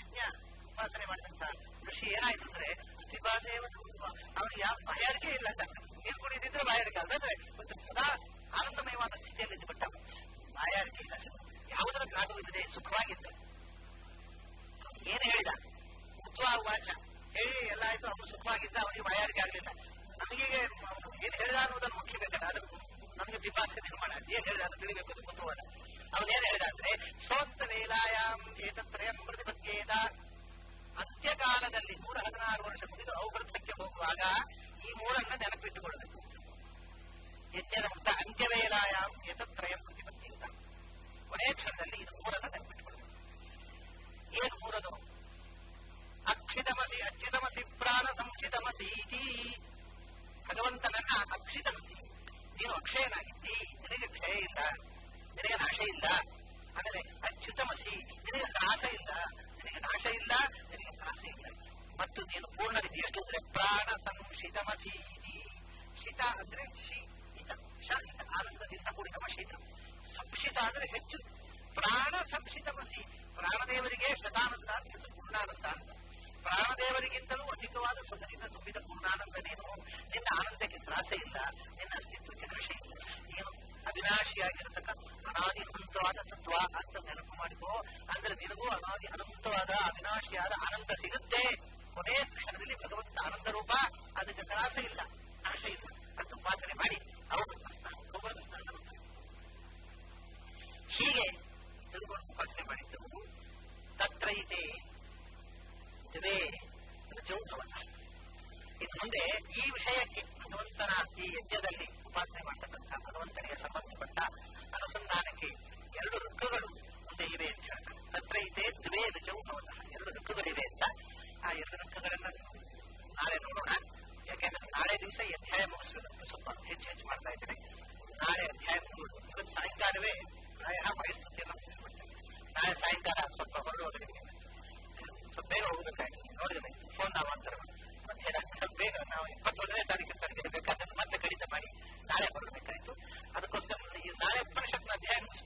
ಋಷಿ ಏನಾಯ್ತು ಅಂದ್ರೆ ಪಿಪಾಸೇವ ಅವನಿಗೆ ಯಾವ ಬಾಯಾರಿಕೆ ಇಲ್ಲ ಅಂತ ನೀರು ಕುಡಿದಿದ್ರೆ ಬಾಯಾರಿಕೆ ಅಲ್ಲ ಅಂದ್ರೆ ಒಂದು ಸದಾ ಆನಂದಮಯವಾದ ಸ್ಥಿತಿಯಲ್ಲಿ ಇದ್ದುಬಿಟ್ಟ ಬಾಯಾರಿಕೆ ಇಲ್ಲ ಯಾವುದರ ಘಾತವಿಲ್ಲದೆ ಸುಖವಾಗಿದ್ದ ಏನು ಹೇಳಿದ ಉತ್ವಾ ವಾಚ ಹೇಳಿ ಎಲ್ಲ ಆಯ್ತು ಅವನು ಸುಖವಾಗಿದ್ದ ಅವನಿಗೆ ಬಾಯಾರಿಕೆ ಆಗಲಿಲ್ಲ ನಮಗೆ ಏನು ಹೇಳಿದ ಅನ್ನೋದನ್ನು ಮುಖ್ಯ ಬೇಕಲ್ಲ ಅದನ್ನು ನಮಗೆ ಪಿಪಾಸೆ ನಿರ್ಮಾಣ ಏನ್ ಹೇಳಿದ ಅದು ತಿಳಿಬೇಕು ಅದು ಕುತೂಹಲ ಅವನೇನ್ ಹೇಳಿದ ಅಂದ್ರೆ ಸೋಂತ ವೇಲಾಯಾಮ್ ಏತತ್ರಯಂ ಪ್ರತಿಪತ್ಯೇತ ಅಂತ್ಯಕಾಲದಲ್ಲಿ ನೂರ ಹದಿನಾರು ವರ್ಷ ಮುಗಿದು ಔಭೃತಕ್ಕೆ ಹೋಗುವಾಗ ಈ ಮೂರನ್ನ ನೆನಪಿಟ್ಟುಕೊಳ್ಳಬೇಕು ಯಜ್ಞದ ಮುಕ್ತ ಅಂತ್ಯವೇಲಾಯಾಮ್ ಏತತ್ರಯಂ ಪ್ರತಿಪತ್ಯೇತ ಕೊನೆಯ ಕ್ಷಣದಲ್ಲಿ ಇದು ಮೂರನ್ನ ನೆನಪಿಟ್ಟುಕೊಳ್ಳಬೇಕು ಏನು ಮೂರದು ಅಕ್ಷಿತಮಸಿ ಅಚ್ಯುತಮಸಿ ಪ್ರಾಣ ಸಂಕ್ಷಿತಮಸಿ ಇತಿ ಭಗವಂತನನ್ನ ಅಕ್ಷಿತಮಸಿ ನೀನು ಅಕ್ಷಯನಾಗಿದ್ದಿ ನಿನಗೆ ಕ್ಷಯ ಇಲ್ಲ ನಿನಗೆ ನಾಶ ಇಲ್ಲ ಆಮೇಲೆ ಅಚ್ಯುತಮಸಿ ನಿನಗೆ ಹ್ರಾಸ ಇಲ್ಲ ನಿನಗೆ ನಾಶ ಇಲ್ಲ ನಿನಗೆ ಹ್ರಾಸ ಇಲ್ಲ ಮತ್ತು ನೀನು ಪೂರ್ಣರಿದ್ದಿ ಎಷ್ಟು ಅಂದ್ರೆ ಪ್ರಾಣ ಸಂಶಿತಮಸಿ ಶಿತ ಅಂದ್ರೆ ಶಿ ಇತ ಶ ಇತ ಆನಂದದಿಂದ ಕೂಡಿದವ ಶೀತ ಸಂಶಿತ ಅಂದ್ರೆ ಹೆಚ್ಚು ಪ್ರಾಣ ಸಂಶಿತಮಸಿ ಪ್ರಾಣದೇವರಿಗೆ ಶತಾನಂದ ಅಂತ ಹೆಸರು ಪೂರ್ಣಾನಂದ ಅಂತ ಪ್ರಾಣದೇವರಿಗಿಂತಲೂ ಅಧಿಕವಾದ ಸುಖದಿಂದ ತುಂಬಿದ ಪೂರ್ಣಾನಂದ ನೀನು ನಿನ್ನ ಆನಂದಕ್ಕೆ ತ್ರಾಸ ಇಲ್ಲ ನಿನ್ನ ಅಸ್ತಿತ್ವಕ್ಕೆ ನಾಶ ಇಲ್ಲ ನೀನು ಅವಿನಾಶಿಯಾಗಿರತಕ್ಕ ಅನಾದಿ ಅನಂತವಾದ ತತ್ವ ಅಂತ ನೆನಪು ಮಾಡಿಕೋ ಅಂದ್ರೆ ನಿನಗೂ ಅನಾದಿ ಅನಂತವಾದ ಅವಿನಾಶಿಯಾದ ಆನಂದ ಸಿಗುತ್ತೆ ಕೊನೆಯ ಕ್ಷಣದಲ್ಲಿ ಭಗವಂತ ಆನಂದ ರೂಪ ಅದಕ್ಕೆ ತ್ರಾಸ ಇಲ್ಲ ನಾಶ ಇಲ್ಲ ಅಂತ ಉಪಾಸನೆ ಮಾಡಿ ಅವರು ಸ್ನಾನ ಒಬ್ಬರ ಸ್ನಾನ ಮಾಡ್ತಾರೆ. ಹೀಗೆ ತಿಳ್ಕೊಂಡು ಉಪಾಸನೆ ಮಾಡಿದ್ದವು ತತ್ರೈತೆ ದ್ವೇ ರಜೌಭವನ ಇನ್ನು ಮುಂದೆ ಈ ವಿಷಯಕ್ಕೆ ಭಗವಂತನ ಈ ಯಜ್ಞದಲ್ಲಿ ಉಪಾಸನೆ ಮಾಡತಕ್ಕಂಥ ಭಗವಂತನಿಗೆ ಸಂಬಂಧಪಟ್ಟ ಅನುಸಂಧಾನಕ್ಕೆ ಎರಡು ಋಕ್ಕುಗಳು ಮುಂದೆ ಇವೆ ಅಂತ ಹೇಳ್ತಾರೆ ತತ್ರ ಇದೆ ದ್ವೇ ರಜೌಭವನ ಎರಡು ಋಕ್ಕುಗಳಿವೆ ಅಂತ ಆ ಎರಡು ಋಕ್ಕುಗಳನ್ನ ನಾಳೆ ನೋಡೋಣ ಯಾಕೆಂದ್ರೆ ನಾಳೆ ದಿವಸ ಈ ಅಧ್ಯಾಯ ಮುಗಿಸ್ಬೇಕು ಸ್ವಲ್ಪ ಹೆಚ್ಚು ಹೆಚ್ಚು ಮಾಡ್ತಾ ಇದ್ದೇನೆ ನಾಳೆ ಅಧ್ಯಾಯ ಮುಗಿದು ಇವತ್ತು ಸಾಯಂಕಾಲವೇ ಪ್ರಾಯ ವಯಸ್ಸುತ್ತಿಯನ್ನು ಮುಗಿಸ್ಬಿಡ್ತೇನೆ ನಾಳೆ ಸಾಯಂಕಾಲ ಸ್ವಲ್ಪ ಹೊರಡುವಾಗ ಸ್ವಲ್ಪ ಬೇಗ ಹೋಗಬೇಕಾಗಿ ನೋಡಿದ್ರೆ ಫೋನ್ ನಾವು ಅಂತಾರೆ ಮಧ್ಯಾಹ್ನ ಸ್ವಲ್ಪ ಬೇಗ ನಾವು ಇಪ್ಪತ್ತೊಂದನೇ ತಾರೀಕಿನ ತನಕ ಬೇಕಾದ್ರೆ ಮತ್ತೆ ಕಡಿತ ಮಾಡಿ ನಾಳೆ ಹೊರಡಬೇಕಾಯ್ತು ಅದಕ್ಕೋಸ್ಕರ ಈ ನಾಳೆ ಉಪನಿಷತ್ನ ಅಧ್ಯಾಯ ಮುಗಿಸ್ಬೇಕು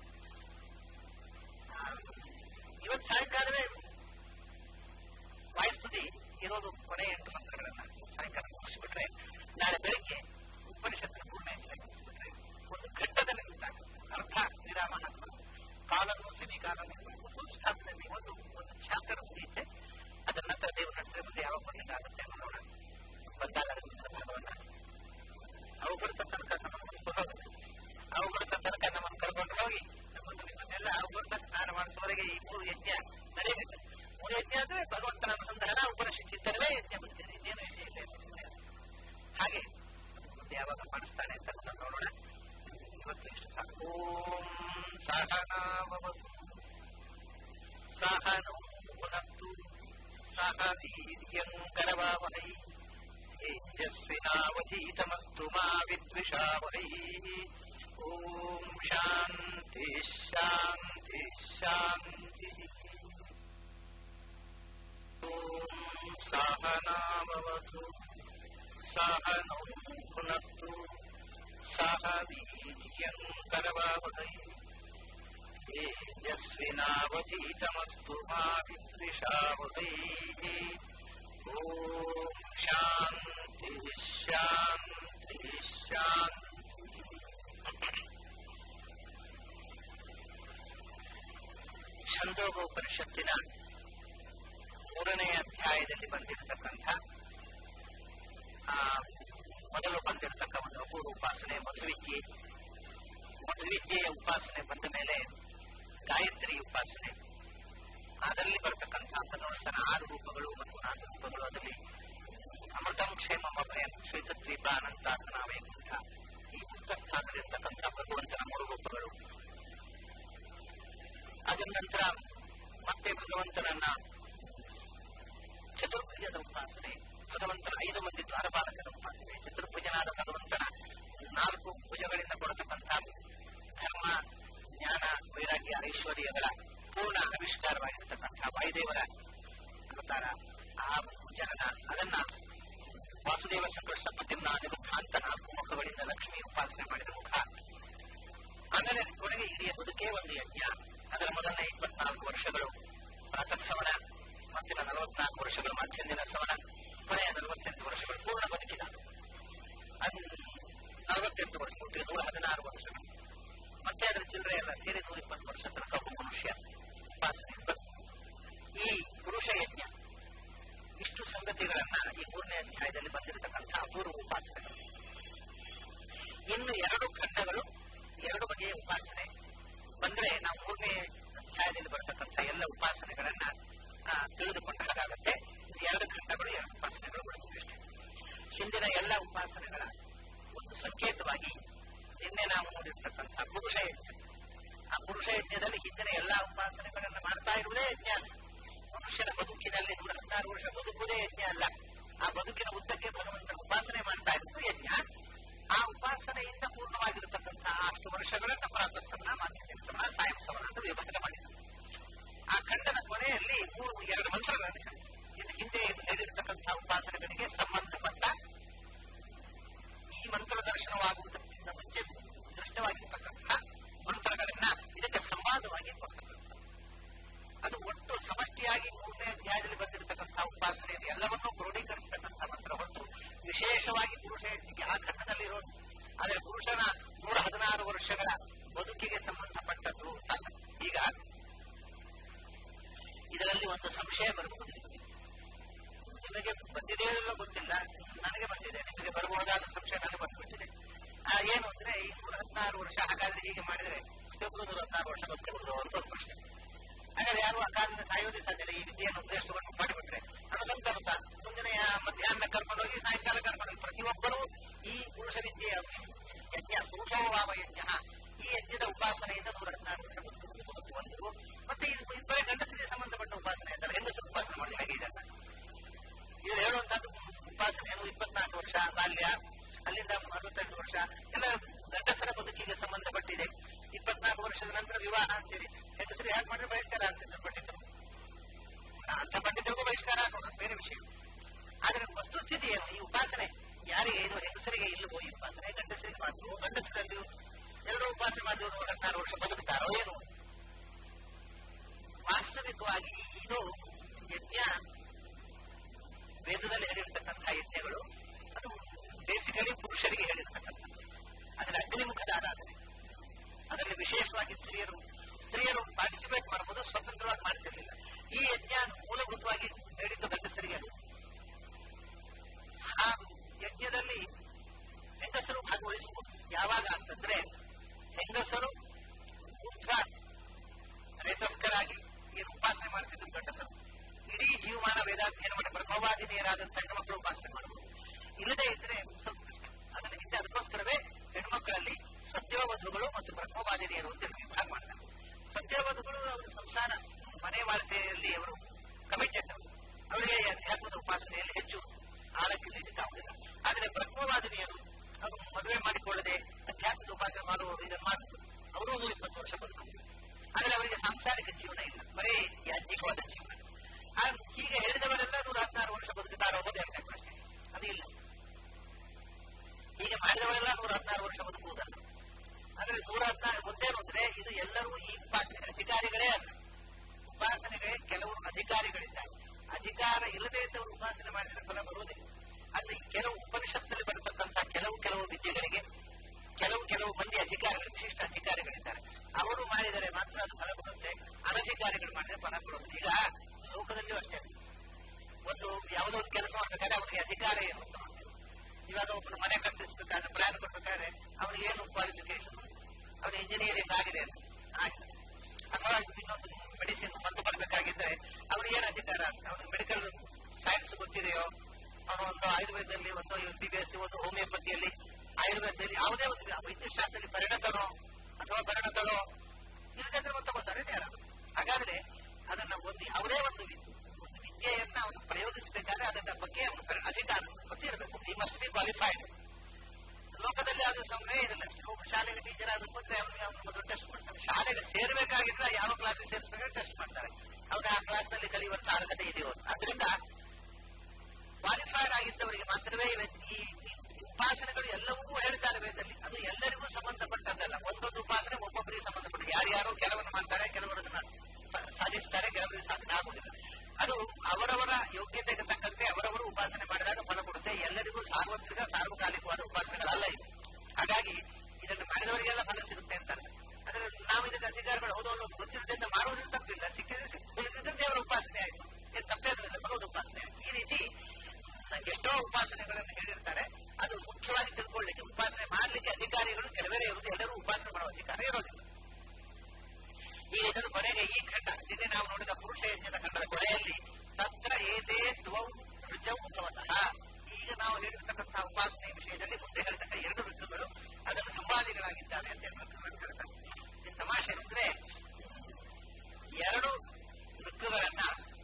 ಇವತ್ತು ಸಾಯಂಕಾಲವೇ ವಾಯುಸ್ತುತಿ ಇರೋದು ಕೊನೆ ಎಂಟು ಮಂತ್ರಗಳನ್ನ ಸಾಯಂಕಾಲ ಮುಗಿಸ್ಬಿಟ್ರೆ ನಾಳೆ ಬೆಳಿಗ್ಗೆ ಉಪನಿಷತ್ತಿನ ಪೂರ್ಣ ಅಧ್ಯಾಯ ಮುಗಿಸ್ಬಿಟ್ರೆ ಒಂದು ಘಟ್ಟದಲ್ಲಿ ನಿಂತಾಗ ಅರ್ಧ ವಿರಾಮ ಹಾಕಬೇಕು ಕಾಲನ್ನು ಸೆಮಿ ಕಾಲನ್ನು ಸ್ಥಾಪನೆಯಲ್ಲಿ ಒಂದು ಒಂದು ಚಾಪ್ಟರ್ ಮುಗಿಯುತ್ತೆ ಅದರ ನಂತರ ದೇವರು ನಡೆಸಿದ್ರೆ ಮುಂದೆ ಯಾವಾಗ ಬರ್ಲಿಕ್ಕೆ ಆಗುತ್ತೆ ನೋಡೋಣ ಬಂದಾಗ ಅದರಿಂದ ಭಾಗವನ್ನ ಅವು ಬರುತ್ತ ತನಕ ನಮ್ಮನ್ನು ಮುಂದ್ಕೊಂಡು ಹೋಗುತ್ತೆ ಅವು ಬರುತ್ತ ತನಕ ನಮ್ಮನ್ನು ಕರ್ಕೊಂಡು ಹೋಗಿ ನಮ್ಮನ್ನು ನಿಮ್ಮನ್ನೆಲ್ಲ ಅವು ಬರುತ್ತ ಸ್ನಾನ ಮಾಡಿಸುವವರೆಗೆ ಈ ಮೂರು ಯಜ್ಞ ನಡೆಯಬೇಕು ಮೂರು ಯಜ್ಞ ಅಂದ್ರೆ ಭಗವಂತನ ಅನುಸಂಧಾನ ಉಪನಿಷತ್ ಚಿಂತನವೇ ಯಜ್ಞ ಬದುಕಿದೆ ಇನ್ನೇನು ಯಜ್ಞ ಇಲ್ಲ ಎಂದು ಸುಮ್ಮನೆ ಹಾಗೆ ಮುಂದೆ ಯಾವಾಗ ಮಾಡಿಸ್ತಾನೆ ಅಂತ ಅನ್ನೋದನ್ನ ನೋಡೋಣ ಇವತ್ತು ಎಷ್ಟು ಸಾಕು ಓಂ ಸಹನಾವತು ಸಹನೋ ಪುನತ್ತು ಸಹ ವೀರ್ಯಂಕರವಾವಹೈ ತೇಜಸ್ವಿನಾವಧೀತಮಸ್ತು ಮಾ ವಿದ್ವಿಷಾವಹೈ ಓಂ ಶಾಂತಿ ಶಾಂತಿ ಶಾಂತಿ ಓಂ ಸಹನಾವತು ಸಹನೋ ಪುನತ್ತು ಸಹ ವೀರ್ಯಂಕರವಾವಹೈ तेजस्विनावधीतमस्तु मा विद्विषावहैः ॐ शान्तिः शान्तिः शान्तिः ಛಂದೋಗೋಪನಿಷತ್ತಿನ ಮೂರನೇ ಅಧ್ಯಾಯದಲ್ಲಿ ಬಂದಿರತಕ್ಕಂಥ ಆ ಮೊದಲು ಬಂದಿರತಕ್ಕ ಒಂದು ಅಪೂರ್ವ ಉಪಾಸನೆ ಮಧುವಿದ್ಯೆ ಮಧುವಿದ್ಯೆಯ ಉಪಾಸನೆ ಬಂದ ಮೇಲೆ ಗಾಯತ್ರಿ ಉಪಾಸನೆ ಅದರಲ್ಲಿ ಬರತಕ್ಕಂತಹ ಭಗವಂತನ ಆರು ರೂಪಗಳು ಮತ್ತು ನಾಲ್ಕು ರೂಪಗಳು ಅದರಲ್ಲಿ ಅಮೃತಂ ಕ್ಷೇಮಂ ಅಭಯಂ ಶ್ವೇತದ್ವೀಪ ಅನಂತಾಸನ ವೈಕುಂಠ ಈ ಪುಸ್ತಕದಲ್ಲಿರ್ತಕ್ಕಂಥ ಭಗವಂತನ ಮೂರು ರೂಪಗಳು ಅದರ ನಂತರ ಮತ್ತೆ ಭಗವಂತನನ್ನ ಚತುರ್ಭುಜದ ಉಪಾಸನೆ ಭಗವಂತನ ಐದು ಮಂದಿ ದ್ವಾರಪಾಲಕರ ಉಪಾಸನೆ ಚತುರ್ಭುಜನಾದ ಭಗವಂತನ ನಾಲ್ಕು ಭುಜಗಳಿಂದ ಕೊಡತಕ್ಕಂಥ ಧರ್ಮ ಜ್ಞಾನ ವೈರಾಗ್ಯ ಐಶ್ವರ್ಯಗಳ ಪೂರ್ಣ ಆವಿಷ್ಕಾರವಾಗಿರತಕ್ಕಂಥ ವಾಯುದೇವರ ಅವತಾರ ಆ ಜನನ ಅದನ್ನ ವಾಸುದೇವ ಸಂಕೃಷ್ಣ ಪ್ರತಿಮ್ನ ನಿರುದ್ಧಾಂತ ನಾಲ್ಕು ಮುಖಗಳಿಂದ ಲಕ್ಷ್ಮಿ ಉಪಾಸನೆ ಮಾಡಿದ ಮುಖ ಆಮೇಲೆ ಕೊನೆಗೆ ಇಡೀ ಬದುಕೇ ಒಂದು ಯಜ್ಞ ಅದರ ಮೊದಲನೇ ಇಪ್ಪತ್ನಾಲ್ಕು ವರ್ಷಗಳು ಪ್ರಾತಃಸವನ ಮತ್ತಿನ ನಲವತ್ತು ನಲವತ್ನಾಲ್ಕು ವರ್ಷಗಳ ಮಧ್ಯಂದಿನ ಸವನ ಕೊನೆಯ ನಲವತ್ತೆಂಟು ವರ್ಷಗಳು ಪೂರ್ಣ ಬದುಕಿನ ಅನ್ ನಲವತ್ತೆಂಟು ವರ್ಷ ಒಟ್ಟಿಗೆ ನೂರ ಹದಿನಾರು ವರ್ಷಗಳು ಮತ್ತೆ ಅದರ ಚಿಲ್ಲರೆ ಎಲ್ಲ ಸೇರಿ ನೂರ ಇಪ್ಪತ್ತು ವರ್ಷ ತನಕ ಒಬ್ಬ ಮನುಷ್ಯ ಉಪಾಸನೆ ಬದುಕು ಈ ಪುರುಷ ಯಜ್ಞ ಇಷ್ಟು ಸಂಗತಿಗಳನ್ನ ಈ ಮೂರನೇ ಅಧ್ಯಾಯದಲ್ಲಿ ಬಂದಿರತಕ್ಕಂಥ ಅಪೂರ್ವ ಉಪಾಸನೆಗಳು ಇನ್ನು ಎರಡು ಖಂಡಗಳು ಎರಡು ಬಗೆಯ ಉಪಾಸನೆ ಬಂದ್ರೆ ನಾವು ಮೂರನೇ ಅಧ್ಯಾಯದಲ್ಲಿ ಬರತಕ್ಕಂಥ ಎಲ್ಲ ಉಪಾಸನೆಗಳನ್ನ ಆ, ತಿಳಿದುಕೊಂಡ ಹಾಗಾಗತ್ತೆ ಇನ್ನು ಎರಡು ಖಂಡಗಳು ಎರಡು ಉಪಾಸನೆಗಳು ಉಳಿದುಬಿಷ್ಟೆ ಹಿಂದಿನ ಎಲ್ಲ ಉಪಾಸನೆಗಳ ಒಂದು ಸಂಕೇತವಾಗಿ ನಿನ್ನೆ ನಾವು ನೋಡಿರ್ತಕ್ಕಂಥ ಪುರುಷ ಯಜ್ಞ ಆ ಪುರುಷ ಯಜ್ಞದಲ್ಲಿ ಹಿಂದಿನ ಎಲ್ಲಾ ಉಪಾಸನೆಗಳನ್ನ ಮಾಡ್ತಾ ಇರುವುದೇ ಯಜ್ಞ ಮನುಷ್ಯನ ಬದುಕಿನಲ್ಲಿ ನೂರ ಹದಿನಾರು ವರ್ಷ ಬದುಕುವುದೇ ಯಜ್ಞ ಅಲ್ಲ ಆ ಬದುಕಿನ ಉದ್ದಕ್ಕೆ ಭಗವಂತನ ಉಪಾಸನೆ ಮಾಡ್ತಾ ಇರುವುದು ಯಜ್ಞ ಆ ಉಪಾಸನೆಯಿಂದ ಪೂರ್ಣವಾಗಿರತಕ್ಕಂಥ ಆ ಅಷ್ಟು ವರ್ಷಗಳನ್ನ ಪ್ರಾತಃ ಸಮನ ಮಾಧ್ಯಮಿಕ ಸಮನ ಸಾಯಂ ಸಮನ ಅಂತ ವಿಭಜನೆ ಮಾಡಿದರು ಆ ಖಂಡದ ಕೊನೆಯಲ್ಲಿ ಮೂರು ಎರಡು ಮಂತ್ರಗಳನ್ನು ಹೇಳಿದರು. ಇನ್ನು ಹಿಂದೆ ಹೇಳಿರ್ತಕ್ಕಂಥ ಉಪಾಸನೆಗಳಿಗೆ ಸಂಬಂಧಪಟ್ಟ ಈ ಮಂತ್ರ ದರ್ಶನವಾಗುವುದಕ್ಕಿಂತ ಮುಂಚೆ ದೃಷ್ಟವಾಗಿರ್ತಕ್ಕಂಥ ಮಂತ್ರಗಳನ್ನ ಇದಕ್ಕೆ ಸಂವಾದವಾಗಿ ಕೊಡ್ತಕ್ಕಂಥ ಅದು ಒಟ್ಟು ಸಮಷ್ಟಿಯಾಗಿ ಮೂರನೇ ಅಧ್ಯಾಯದಲ್ಲಿ ಬಂದಿರತಕ್ಕಂಥ ಉಪಾಸನೆ ಇದೆ ಎಲ್ಲವನ್ನೂ ಕ್ರೋಢೀಕರಿಸತಕ್ಕಂಥ ಮಂತ್ರ ಹೊತ್ತು ವಿಶೇಷವಾಗಿ ಪುರುಷ ಯಜ್ಞಕ್ಕೆ ಆ ಖಂಡದಲ್ಲಿರೋದು ಆದರೆ ಪುರುಷನ ನೂರ ಹದಿನಾರು ವರ್ಷಗಳ ಬದುಕಿಗೆ ಸಂಬಂಧಪಟ್ಟದ್ದು ಅಲ್ಲ ಈಗ ಇದರಲ್ಲಿ ಒಂದು ಸಂಶಯ ಬರಬಹುದು ನಿಮಗೆ ಬಂದಿದೆಯೋ ಇಲ್ಲೋ ಗೊತ್ತಿಲ್ಲ ನನಗೆ ಬಂದಿದೆ ನಿಮಗೆ ಬರಬಹುದಾದ ಸಂಶಯ ನನಗೆ ಬಂದ್ಬಿಟ್ಟಿದೆ ಆ, ಏನು ಅಂದ್ರೆ ಈ ನೂರ ಹದಿನಾರು ವರ್ಷ ಹಾಗಾದ್ರೆ ಹೀಗೆ ಮಾಡಿದ್ರೆ ಪ್ರತಿಯೊಬ್ಬರು ನೂರ ಹದಿನಾರು ವರ್ಷ ಬದುಕಬಹುದು ಅಂತ ಒಂದು ಪ್ರಶ್ನೆ ಹಾಗಾದ್ರೆ ಯಾರು ಆ ಕಾಲದಿಂದ ಸಾಯೋದೇ ಸಾಧ್ಯ ಈ ವಿದ್ಯೆಯನ್ನು ಉದ್ದೇಶವನ್ನು ಮಾಡಿಬಿಟ್ರೆ ಅನುಸಂತರುತ್ತ ಮುಂದಿನ ಯಾ- ಮಧ್ಯಾಹ್ನ ಕರ್ಕೊಂಡೋಗಿ ಸಾಯಂಕಾಲ ಕರ್ಕೊಂಡೋಗಿ ಪ್ರತಿಯೊಬ್ಬರು ಈ ಪುರುಷ ವಿದ್ಯೆಯ ಯಜ್ಞ ಪುರುಷೋಭಾವ ಯಜ್ಞ ಈ ಯಜ್ಞದ ಉಪಾಸನೆಯಿಂದ ನೂರ ಹದಿನಾರು ವರ್ಷ ಬದುಕಬಹುದು ಅಂತ ಒಂದು ಮತ್ತೆ ಇದು ಇದು ಬರೀ ಗಂಡಸರಿಗೆ ಸಂಬಂಧಪಟ್ಟ ಉಪಾಸನೆ ಅಂತಲ್ಲ ಹೆಂಗಸರು ಉಪಾಸನೆ ಮಾಡಿ ಹಾಗೆ ಇದನ್ನ ಇದು ಹೇಳುವಂತದ್ದು ಉಪಾಸನೆಯನ್ನು ಇಪ್ಪತ್ನಾಲ್ಕು ವರ್ಷ ಬಾಲ್ಯ ಅಲ್ಲಿಂದ ಅರವತ್ತೆಂಟು ವರ್ಷ ಎಲ್ಲ ಗಂಡಸರ ಬದುಕಿಗೆ ಸಂಬಂಧಪಟ್ಟಿದೆ ಇಪ್ಪತ್ನಾಲ್ಕು ವರ್ಷದ ನಂತರ ವಿವಾಹ ಅಂತೀರಿ ಹೆಂಗಸರು ಯಾಕೆ ಮಾಡಿದ್ರೆ ಬಹಿಷ್ಕಾರ ಆಗ್ತಿದ್ರು ಪಂಡಿತರು ಅಂತ ಪಂಡಿತರಿಗೂ ಬಹಿಷ್ಕಾರ ಹಾಕೋಣ ಬೇರೆ ವಿಷಯ ಆದ್ರೆ ವಸ್ತುಸ್ಥಿತಿ ಏನು ಈ ಉಪಾಸನೆ ಯಾರಿಗೆ ಇದು ಹೆಂಗಸರಿಗೆ ಇಲ್ಲವೋ ಈ ಉಪಾಸನೆ ಗಂಡಸರಿಗೆ ಮಾತ್ರ ಗಂಡಸರಲ್ಲಿ ಎಲ್ಲರೂ ಉಪಾಸನೆ ಮಾಡಿದವರು ನೂರ ಹದಿನಾರು ವರ್ಷ ಬದುಕ್ತಾರೋ ಏನು ವಾಸ್ತವಿಕವಾಗಿ ಇದು ಯಜ್ಞ ವೇದದಲ್ಲಿ ಹೇಳಿರ್ತಕ್ಕಂಥ ಯಜ್ಞಗಳು ಅದು ಬೇಸಿಕಲಿ ಪುರುಷರಿಗೆ ಹೇಳಿರ್ತಕ್ಕಂಥ ಅದರಲ್ಲಿ ಅಗ್ನಿಮುಖದ ಆರಾಧನೆ ಅದರಲ್ಲಿ ವಿಶೇಷವಾಗಿ ಸ್ತ್ರೀಯರು ಸ್ತ್ರೀಯರು ಪಾರ್ಟಿಸಿಪೇಟ್ ಮಾಡಬಹುದು ಸ್ವತಂತ್ರವಾಗಿ ಮಾಡ್ತಿರ್ಲಿಲ್ಲ ಈ ಯಜ್ಞ ಮೂಲಭೂತವಾಗಿ ಹೇಳಿದ್ದು ಗಂಡಸರಿಗೆ ಅದು ಆ ಯಜ್ಞದಲ್ಲಿ ಹೆಂಗಸರು ಭಾಗವಹಿಸಬಹುದು ಯಾವಾಗ ಅಂತಂದ್ರೆ ಹೆಂಗಸರು ಊರ್ಧ್ವ ರೇತಸ್ಕರಾಗಿ ಏನು ಉಪಾಸನೆ ಮಾಡ್ತಿದ್ರು ಗಂಡಸರು ಇಡೀ ಜೀವಮಾನ ವೇದಾಧ್ಯಯನ ಮಾಡಿ ಬ್ರಹ್ಮವಾದಿನಿಯರಾದಂತ ಹೆಣ್ಣುಮಕ್ಕಳು ಉಪಾಸನೆ ಮಾಡಬಹುದು ಇಲ್ಲದೆ ಇದ್ರೆ ಸ್ವಲ್ಪ ಕಷ್ಟ. ಅದನ್ನ ಹಿಂದೆ ಅದಕ್ಕೋಸ್ಕರವೇ ಹೆಣ್ಮಕ್ಕಳಲ್ಲಿ ಸತ್ಯವಧುಗಳು ಮತ್ತು ಬ್ರಹ್ಮವಾದಿನಿಯರು ಅಂತ ಎರಡು ವಿಭಾಗ ಮಾಡಿದ್ದಾರೆ ಸತ್ಯವಧುಗಳು ಅವರ ಸಂಸಾರ ಮನೆ ವಾರ್ತೆಯಲ್ಲಿ ಅವರು ಕಮಿಟೆಡ್ ಅವರಿಗೆ ಅಧ್ಯಾತ್ಮದ ಉಪಾಸನೆಯಲ್ಲಿ ಹೆಚ್ಚು ಆಳಕ್ಕಿಳಿಯಲಿಕ್ಕೆ ಆಗುದಿಲ್ಲ ಆದರೆ ಬ್ರಹ್ಮವಾದಿನಿಯರು ಅವರು ಮದುವೆ ಮಾಡಿಕೊಳ್ಳದೆ ಅಧ್ಯಾತ್ಮದ ಉಪಾಸನೆ ಮಾಡುವವರು ಇದನ್ನು ಮಾಡಬಹುದು ಅವರು ನೂರ ಇಪ್ಪತ್ತು ವರ್ಷ ಬದುಕಬಹುದು ಆದರೆ ಅವರಿಗೆ ಸಾಂಸಾರಿಕ ಜೀವನ ಇಲ್ಲ ಬರೀ ಯಾಜ್ಞಿಕವಾದ ಜೀವನ ಆ ಹೀಗೆ ಹೇಳಿದವರೆಲ್ಲ ನೂರ ಹದಿನಾರು ವರ್ಷ ಬದುಕುತ್ತಾರೋ ಅನ್ನೋದು ಎರಡನೇ ಪ್ರಶ್ನೆ ಅದು ಇಲ್ಲ ಹೀಗೆ ಮಾಡಿದವರೆಲ್ಲ ನೂರ ಹದಿನಾರು ವರ್ಷ ಬದುಕುವುದಲ್ಲ ಆದ್ರೆ ನೂರ ಹದಿನಾರು ಒಂದೇನು ಅಂದ್ರೆ ಇದು ಎಲ್ಲರೂ ಈ ಉಪಾಸನೆಗಳ ಅಧಿಕಾರಿಗಳೇ ಅಲ್ಲ ಉಪಾಸನೆಗೆ ಕೆಲವರು ಅಧಿಕಾರಿಗಳಿದ್ದಾರೆ ಅಧಿಕಾರ ಇಲ್ಲದೆ ಇದ್ದವರು ಉಪಾಸನೆ ಮಾಡಿದರೆ ಫಲ ಬರುವುದಿಲ್ಲ ಅಂದ್ರೆ ಕೆಲವು ಉಪನಿಷತ್ನಲ್ಲಿ ಬರತಕ್ಕಂತಹ ಕೆಲವು ಕೆಲವು ವಿದ್ಯೆಗಳಿಗೆ ಕೆಲವು ಕೆಲವು ಮಂದಿ ಅಧಿಕಾರಿಗಳು ವಿಶಿಷ್ಟ ಅಧಿಕಾರಿಗಳಿದ್ದಾರೆ ಅವರು ಮಾಡಿದರೆ ಮಾತ್ರ ಅದು ಫಲ ಕೊಡುತ್ತೆ ಅನಧಿಕಾರಿಗಳು ಮಾಡಿದರೆ ಫಲ ಕೊಡುವುದು ಈಗ ಲೋಕದಲ್ಲಿಯೂ ಅಷ್ಟೇ ಒಂದು ಯಾವುದೋ ಒಂದು ಕೆಲಸ ಮಾಡ್ಬೇಕಾದ್ರೆ ಅವನಿಗೆ ಅಧಿಕಾರ ಏನು ಅಂತ ನೋಡ್ತೇವೆ ಇವಾಗ ಒಬ್ಬನು ಮನೆ ಕಟ್ಟಿಸ್ಬೇಕಾದ್ರೆ ಪ್ಲಾನ್ ಕೊಡ್ಬೇಕಾದ್ರೆ ಅವನಿಗೆ ಏನು ಕ್ವಾಲಿಫಿಕೇಶನ್ ಅವನು ಇಂಜಿನಿಯರಿಂಗ್ ಆಗಿದೆ ಅಂತ ಆಗಿದೆ ಅಥವಾ ಇನ್ನೊಂದು ಮೆಡಿಸಿನ್ ಮದ್ದು ಪಡಬೇಕಾಗಿದ್ರೆ ಅವ್ರಿಗೆ ಏನು ಅಧಿಕಾರ ಅಂತ ಅವನಿಗೆ ಮೆಡಿಕಲ್ ಸೈನ್ಸ್ ಗೊತ್ತಿದೆಯೋ ಅವನು ಒಂದು ಆಯುರ್ವೇದದಲ್ಲಿ ಒಂದು ಎಂ ಬಿ ಬಿ ಎಸ್ ಒಂದು ಹೋಮಿಯೋಪತಿಯಲ್ಲಿ ಆಯುರ್ವೇದದಲ್ಲಿ ಯಾವುದೇ ಒಂದು ವೈದ್ಯಶಾಸ್ತ್ರದಲ್ಲಿ ಪರಿಣತನೋ ಅಥವಾ ಪರಿಣತನೋ ಇಲ್ಲದಿದ್ರೆ ಮತ್ತೆ ತಗೋತಾರೆ ಯಾರಾದ್ರು ಹಾಗಾದ್ರೆ ಅದನ್ನ ಒಂದು ಯಾವುದೇ ಒಂದು ವಿದ್ಯೆ ಒಂದು ವಿದ್ಯೆಯನ್ನ ಅವನು ಪ್ರಯೋಗಿಸಬೇಕಾದ್ರೆ ಅದನ್ನ ಬಗ್ಗೆ ಅವನು ಪರಿ- ಅಧಿಕಾರ ಸಂಪತ್ತಿ ಇರಬೇಕು ಈ ಮಸ್ಟ್ ಬಿ ಕ್ವಾಲಿಫೈಡ್ ಲೋಕದಲ್ಲಿ ಅದು ಸಮಯ ಇರಲ್ಲ ಒಬ್ಬ ಶಾಲೆಗೆ ಟೀಚರ್ ಆದ ಬಂದ್ರೆ ಅವನಿಗೆ ಅವನು ಮೊದಲು ಟೆಸ್ಟ್ ಮಾಡ್ತಾರೆ ಶಾಲೆಗೆ ಸೇರ್ಬೇಕಾಗಿದ್ರೆ ಯಾವ ಕ್ಲಾಸಿಗೆ ಸೇರಿಸಬೇಕಾದ್ರೆ ಟೆಸ್ಟ್ ಮಾಡ್ತಾರೆ ಅವನ ಆ ಕ್ಲಾಸ್ ನಲ್ಲಿ ಕಲಿಯುವಂತ ಅರ್ಹತೆ ಇದೆಯೋ ಅಂತ. ಅದರಿಂದ ಕ್ವಾಲಿಫೈಡ್ ಆಗಿದ್ದವರಿಗೆ ಮಾತ್ರವೇ ಇವೆ- ಈ ಈ ಉಪಾಸನೆಗಳು ಎಲ್ಲವೂ ಹೇಳ್ತಾರೆ ವೇದದಲ್ಲಿ ಅದು ಎಲ್ಲರಿಗೂ ಸಂಬಂಧಪಟ್ಟದ್ದಲ್ಲ ಒಂದೊಂದು ಉಪಾಸನೆ ಒಬ್ಬೊಬ್ಬರಿಗೆ ಸಂಬಂಧಪಟ್ಟ ಯಾರ್ಯಾರೋ ಕೆಲವನ್ನು ಮಾಡ್ತಾರೆ ಕೆಲವರು ಅದನ್ನ ಪ- ಸಾಧಿಸ್ತಾರೆ ಕೆಲವರಿಗೆ ಸಾಧನೆ ಆಗುವುದಿಲ್ಲ ಅದು ಅವರವರ ಯೋಗ್ಯತೆಗೆ ತಕ್ಕಂತೆ ಅವರವರು ಉಪಾಸನೆ ಮಾಡಿದಾಗ ಫಲ ಕೊಡುತ್ತೆ ಎಲ್ಲರಿಗೂ ಸಾರ್ವತ್ರಿಕ ಸಾರ್ವಕಾಲಿಕವಾದ ಉಪಾಸನೆಗಳಲ್ಲ ಇದು ಹಾಗಾಗಿ ಇದನ್ನು ಮಾಡಿದವರಿಗೆಲ್ಲ ಫಲ ಸಿಗುತ್ತೆ ಅಂತಲ್ಲ ಆದ್ರೆ ನಾವು ಇದಕ್ಕೆ ಅಧಿಕಾರಿಗಳು ಹೌದು ಅನ್ನೋ ಗೊತ್ತಿರೋದ್ರಿಂದ ಮಾಡೋದ್ರಿಂದ ತಪ್ಪಿಲ್ಲ ಸಿಕ್ಕಿದ್ರೆ ಸಿಕ್ಕಿದ್ರೆ ದೇವರ ಉಪಾಸನೆ ಆಯ್ತು ಏನು ತಪ್ಪೇ ಅದರಿಂದ ಭಗವದ್ ಉಪಾಸನೆ ಆಯ್ತು. ಈ ರೀತಿ ಎಷ್ಟೋ ಉಪಾಸನೆಗಳನ್ನು ಹೇಳಿರ್ತಾರೆ ಅದು ಮುಖ್ಯವಾಗಿ ತಿಳ್ಕೊಳ್ಳಿಕ್ಕೆ ಉಪಾಸನೆ ಮಾಡ್ಲಿಕ್ಕೆ ಅಧಿಕಾರಿಗಳು ಕೆಲವರೇ ಇರುವುದು ಎಲ್ಲರೂ ಉಪಾಸನೆ ಮಾಡುವ ಅಧಿಕಾರ ಇರೋದಿಲ್ಲ ಈಗ ಇದನ್ನು ಕೊನೆಗೆ ಈ ಖಂಡ ನಿನ್ನೆ ನಾವು ನೋಡಿದ ಪುರುಷ ಯಜ್ಞದ ಖಂಡದ ಕೊನೆಯಲ್ಲಿ ತತ್ರ ಏತೇ ದ್ವೌ ರುಚೌ ಭವತಃ ಈಗ ನಾವು ಹೇಳಿರ್ತಕ್ಕಂತಹ ಉಪಾಸನೆ ವಿಷಯದಲ್ಲಿ ಮುಂದೆ ಹೇಳ್ತಕ್ಕ ಎರಡು ಋತುಗಳು ಅದನ್ನು ಸಂವಾದಿಗಳಾಗಿದ್ದಾವೆ ಅಂತ ಹೇಳ್ತಾರೆ ಹೇಳ್ತಾರೆ ಇದು ತಮಾಷೆ ಅಂದ್ರೆ ಎರಡು ಋತುಗಳನ್ನ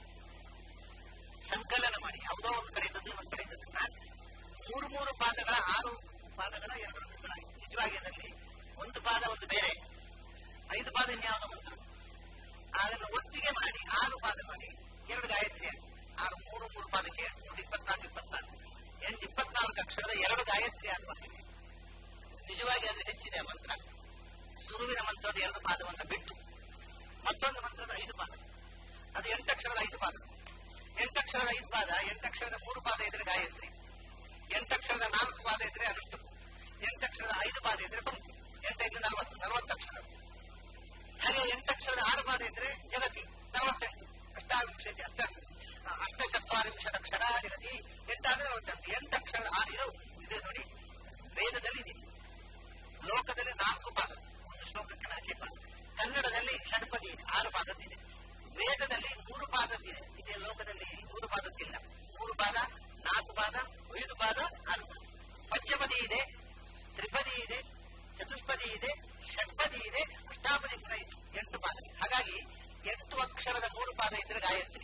ಸಂಕಲನ ಮಾಡಿ ಯಾವುದೋ ಒಂದು ಕಡೆ ಇದ್ದದ್ದು ಇನ್ನೊಂದು ಕಡೆ ಇದ್ದದನ್ನ ಮೂರು ಮೂರು ಪಾದಗಳ ಆರು ಪಾದಗಳ ಎರಡು ಋತುಗಳಾಗಿ ನಿಜವಾಗಿ ಅದರಲ್ಲಿ ಒಂದು ಪಾದ ಒಂದು ಬೇರೆ ಐದು ಪಾದ ಇನ್ಯಾವುದೋ ಮಂತ್ರ ಅದನ್ನು ಒಟ್ಟಿಗೆ ಮಾಡಿ ಆರು ಪಾದ ಮಾಡಿ ಎರಡು ಗಾಯತ್ರಿ ಆಗಿ ಆರು ಮೂರು ಮೂರು ಪಾದಕ್ಕೆ ಒಂದು ಇಪ್ಪತ್ನಾಲ್ಕು ಇಪ್ಪತ್ನಾಲ್ಕು ಎಂಟು ಇಪ್ಪತ್ನಾಲ್ಕು ಅಕ್ಷರದ ಎರಡು ಗಾಯತ್ರಿ ಆಗಬೇಕಿದೆ ನಿಜವಾಗಿ ಅದು ಹೆಚ್ಚಿದೆ ಆ ಮಂತ್ರ ಸುರುವಿನ ಮಂತ್ರದ ಎರಡು ಪಾದವನ್ನು ಬಿಟ್ಟು ಮತ್ತೊಂದು ಮಂತ್ರದ ಐದು ಪಾದ ಅದು ಎಂಟಕ್ಷರದ ಐದು ಪಾದ ಎಂಟಕ್ಷರದ ಐದು ಪಾದ ಎಂಟಕ್ಷರದ ಮೂರು ಪಾದ ಇದ್ರೆ ಗಾಯತ್ರಿ ಎಂಟಕ್ಷರದ ನಾಲ್ಕು ಪಾದ ಇದ್ರೆ ಅನುಷ್ಠು ಎಂಟಕ್ಷರದ ಐದು ಪಾದ ಇದ್ರೆ ಪಂಕ್ತಿ ಎಂಟೈದು ನಲವತ್ತು ನಲವತ್ತು ಅಕ್ಷರ ಹಾಗೆ ಎಂಟಕ್ಷರದ ಆರು ಪಾದ ಇದ್ರೆ ಜಗತಿ ನಲವತ್ತೆಂಟು ಅಷ್ಟಾವಿಂಶತಿ ಅಷ್ಟ ಅಷ್ಟಚತ್ವಾರಿಂಶದ ಅಕ್ಷರ ಜಗತಿ ಎಂಟಾದ್ರೆ ನಲವತ್ತೆಂಟು ಎಂಟಕ್ಷರದ ಆ- ಇದು ಇದೆ ನೋಡಿ ವೇದದಲ್ಲಿ ಇದೆ ಲೋಕದಲ್ಲಿ ನಾಲ್ಕು ಪಾದ ಒಂದು ಶ್ಲೋಕಕ್ಕೆ ನಾಲ್ಕೇ ಪಾದ ಕನ್ನಡದಲ್ಲಿ ಷಡ್ಪದಿ ಇದೆ ಆರು ಪಾದದ್ದಿದೆ ವೇದದಲ್ಲಿ ಮೂರು ಪಾದದ್ದಿದೆ ಇದೇ ಲೋಕದಲ್ಲಿ ಮೂರು ಪಾದದ್ದಿಲ್ಲ ಮೂರು ಪಾದ ನಾಲ್ಕು ಪಾದ ಐದು ಪಾದ ಆರು ಪಾದ ಪಂಚಪದಿ ಇದೆ ತ್ರಿಪದಿ ಇದೆ ಚತುಷ್ಪದಿ ಇದೆ ಷಡ್ಪದಿ ಇದೆ ಅಷ್ಟಾಪದಿ ಕೂಡ ಇದೆ ಎಂಟು ಪಾದ ಹಾಗಾಗಿ ಎಂಟು ಅಕ್ಷರದ ಮೂರು ಪಾದ ಇದ್ರೆ ಗಾಯತ್ರಿ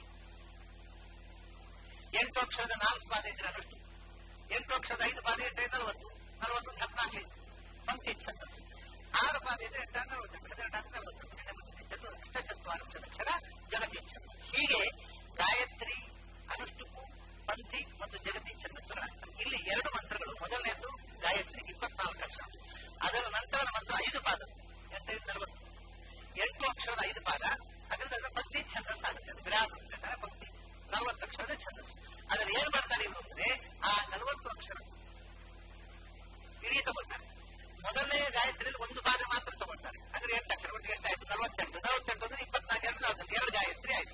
ಎಂಟು ಅಕ್ಷರದ ನಾಲ್ಕು ಪಾದ ಇದ್ರೆ ಅನುಷ್ಠು ಎಂಟು ಅಕ್ಷರದ ಐದು ಪಾದ ಇದ್ರೆ ನಲವತ್ತು ನಲವತ್ತು ಹದಿನಾಲ್ಕು ಪಂಕ್ತಿ ಛಂದಸ್ಸು ಆರು ಪಾದ ಇದ್ರೆ ಎಂಟ ನಲವತ್ತೆಂಟು ಹದಿನೆಂಟು ನಲವತ್ತೆಂಟು ನಿನ್ನೆ ಬಂದಿದೆ ಚತು ಅಷ್ಟಚತ್ವಾರಿಂಶದ ಅಕ್ಷರ ಜಗತಿ ಛಂದ ಹೀಗೆ ಗಾಯತ್ರಿ ಅನುಷ್ಠುಕು ಪಂಥಿ ಮತ್ತು ಜಗತಿ ಛಂದಸ್ಸುಗಳಾಗ್ತವೆ ಇಲ್ಲಿ ಎರಡು ಮಂತ್ರಗಳು ಮೊದಲನೆಯದು ಗಾಯತ್ರಿ ಇಪ್ಪತ್ನಾಲ್ಕು ಅಕ್ಷರ ಅದರ ನಂತರದ ಮಂತ್ರ ಐದು ಪಾದ ಎಂಟೈದು ನಲವತ್ತು ಎಂಟು ಅಕ್ಷರದ ಐದು ಪಾದ ಅದರಿಂದ ಅದರ ಪಂಕ್ತಿ ಛಂದಸ್ಸು ಆಗುತ್ತೆ ಅದು ವಿರಾಟ್ ಅಂತ ಹೇಳ್ತಾರೆ ಪಂಕ್ತಿ ನಲವತ್ತು ಅಕ್ಷರದ ಛಂದಸ್ಸು ಅದರಲ್ಲಿ ಏನ್ ಮಾಡ್ತಾರೆ ಇವರು ಅಂದ್ರೆ ಆ ನಲವತ್ತು ಅಕ್ಷರ ಇಡೀ ತಗೊಳ್ತಾರೆ ಮೊದಲನೇ ಗಾಯತ್ರಿಯಲ್ಲಿ ಒಂದು ಪಾದ ಮಾತ್ರ ತಗೊಳ್ತಾರೆ ಅಂದ್ರೆ ಎಂಟು ಅಕ್ಷರ ಒಟ್ಟಿಗೆ ಎಷ್ಟಾಯ್ತು ನಲವತ್ತೆಂಟು ನಲವತ್ತೆಂಟು ಅಂದ್ರೆ ಇಪ್ಪತ್ನಾಲ್ಕು ಎರಡು ನಲವತ್ತೆಂಟು ಎರಡು ಗಾಯತ್ರಿ ಆಯ್ತು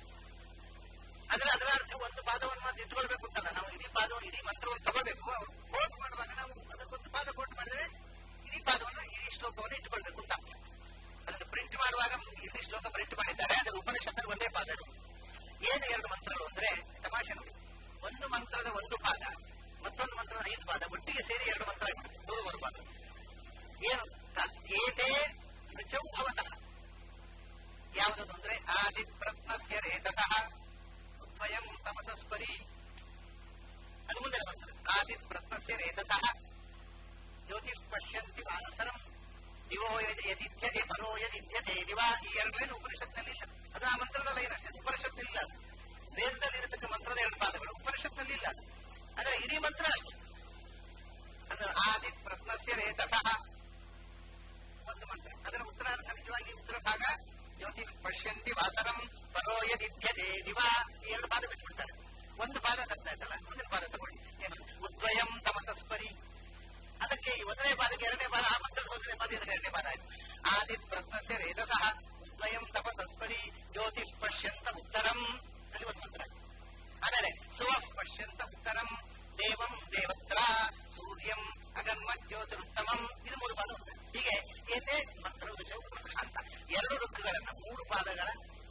ಅಂದ್ರೆ ಅದರ ಅರ್ಥ ಒಂದು ಪಾದವನ್ನು ಮಾತ್ರ ಇಟ್ಕೊಳ್ಬೇಕು ಅಂತಲ್ಲ ನಾವು ಇಡೀ ಪಾದ ಇಡೀ ಮಂತ್ರವನ್ನು ತಗೋಬೇಕು ಅವ್ರು ಕೋಟ್ ಮಾಡುವಾಗ ನಾವು ಅದಕ್ಕೊಂದು ಪಾದ ಕೋಟ್ ಮಾಡಿದ್ರೆ ಇಡೀ ಪಾದವನ್ನು ಇಡೀ ಶ್ಲೋಕವನ್ನು ಇಟ್ಕೊಳ್ಬೇಕು ಅಂತ ಅರ್ಥ ಅದನ್ನು ಪ್ರಿಂಟ್ ಮಾಡುವಾಗ ಇಡೀ ಶ್ಲೋಕ ಪ್ರಿಂಟ್ ಮಾಡಿದ್ದಾರೆ ಅದರ ಉಪನಿಷತ್ತಲ್ಲಿ ಒಂದೇ ಪಾದ ಅದು. ಏನು ಎರಡು ಮಂತ್ರಗಳು ಅಂದ್ರೆ ತಮಾಷೆ ನೋಡಿ ಒಂದು ಮಂತ್ರದ ಒಂದು ಪಾದ ಮತ್ತೊಂದು ಮಂತ್ರದ ಐದು ಪಾದ ಒಟ್ಟಿಗೆ ಸೇರಿ ಎರಡು ಮಂತ್ರ ಆಗ್ಬಿಡುತ್ತೆ. ಮೂರು ಮೂರು ಪಾದ ಏನು ತ- ಏತೇ ರುಚೌ ಭವತಃ ಯಾವುದದು ಅಂದ್ರೆ ಆದಿಪ್ರತ್ನಸ್ಯ ರೇತಸಃ ಉದ್ವಯಂ ತಮಸಸ್ಪರಿ ಅದು ಮುಂದಿನ ಮಂತ್ರ ಆದಿಪ್ರತ್ನಸ್ಯ ರೇತಸಃ ಜ್ಯೋತಿಷ್ ಪಶ್ಯಂತಿ ಮಾನಸರಂ ದಿವೋ ಯದ್- ಯದಿಧ್ಯತೆ ಪರೋ ಯದಿಧ್ಯತೆ ದಿವ ಈ ಎರಡೇನು ಉಪನಿಷತ್ನಲ್ಲಿ ಇಲ್ಲ ಅದು ಆ ಮಂತ್ರದ ಲೈನ್ ಅಷ್ಟೇ ಅದು ಉಪನಿಷತ್ತಿಲ್ಲ ಅದು. ವೇದದಲ್ಲಿ ಇರತಕ್ಕ ಮಂತ್ರದ ಎರಡು ಪಾದಗಳು ಉಪನಿಷತ್ನಲ್ಲಿ ಇಲ್ಲ ಅದು. ಅದರ ಇಡೀ ಮಂತ್ರ ಅಷ್ಟೇ ಅದು ಆದಿ ಪ್ರತ್ನಸ್ಯ ರೇತಸಃ ಒಂದು ಮಂತ್ರ ಅದರ ಉತ್ತರಾರ್ಥ ನಿಜವಾಗಿ ಉತ್ತರ ಭಾಗ ಜ್ಯೋತಿ ಪಶ್ಯಂತಿ ವಾಸರಂ ಪರೋ ಯದಿಧ್ಯತೆ ದಿವ ಈ ಎರಡು ಪಾದ ಬಿಟ್ಬಿಡ್ತಾರೆ ಒಂದು ಪಾದ ತಗ್ತಾಯ್ತಲ್ಲ ಮುಂದಿನ ಪಾದ ತಗೊಳ್ಳಿ ಏನು ಉದ್ವಯಂ ತಮಸಸ್ಪರಿ ಅದಕ್ಕೆ ಈ ಒಂದನೇ ಪಾದಕ್ಕೆ ಎರಡನೇ ಪಾದ ಆ ಮಂತ್ರದ ಒಂದನೇ ಪಾದ ಇದರ ಎರಡನೇ ಪಾದ ಆಯ್ತು ಆದಿತ್ ಪ್ರತ್ನಸ್ಯ ರೇತಸಃ ಉದ್ವಯಂ ತಪಸಸ್ಪರಿ ಜ್ಯೋತಿ ಪಶ್ಯಂತ ಉತ್ತರಂ ಅಲ್ಲಿ ಒಂದು ಮಂತ್ರ ಆಮೇಲೆ ಸುವ ಪಶ್ಯಂತ ಉತ್ತರಂ ದೇವಂ ದೇವತ್ರ ಸೂರ್ಯಂ ಅಗನ್ಮ ಜ್ಯೋತಿರುತ್ತಮಂ ಇದು ಮೂರು ಪಾದ ಉಂಟು. ಹೀಗೆ ಏನೇ ಮಂತ್ರ ವಿಷಯ ಅಂತ ಎರಡು ಋಕ್ಕುಗಳನ್ನ ಮೂರು ಪಾದಗಳ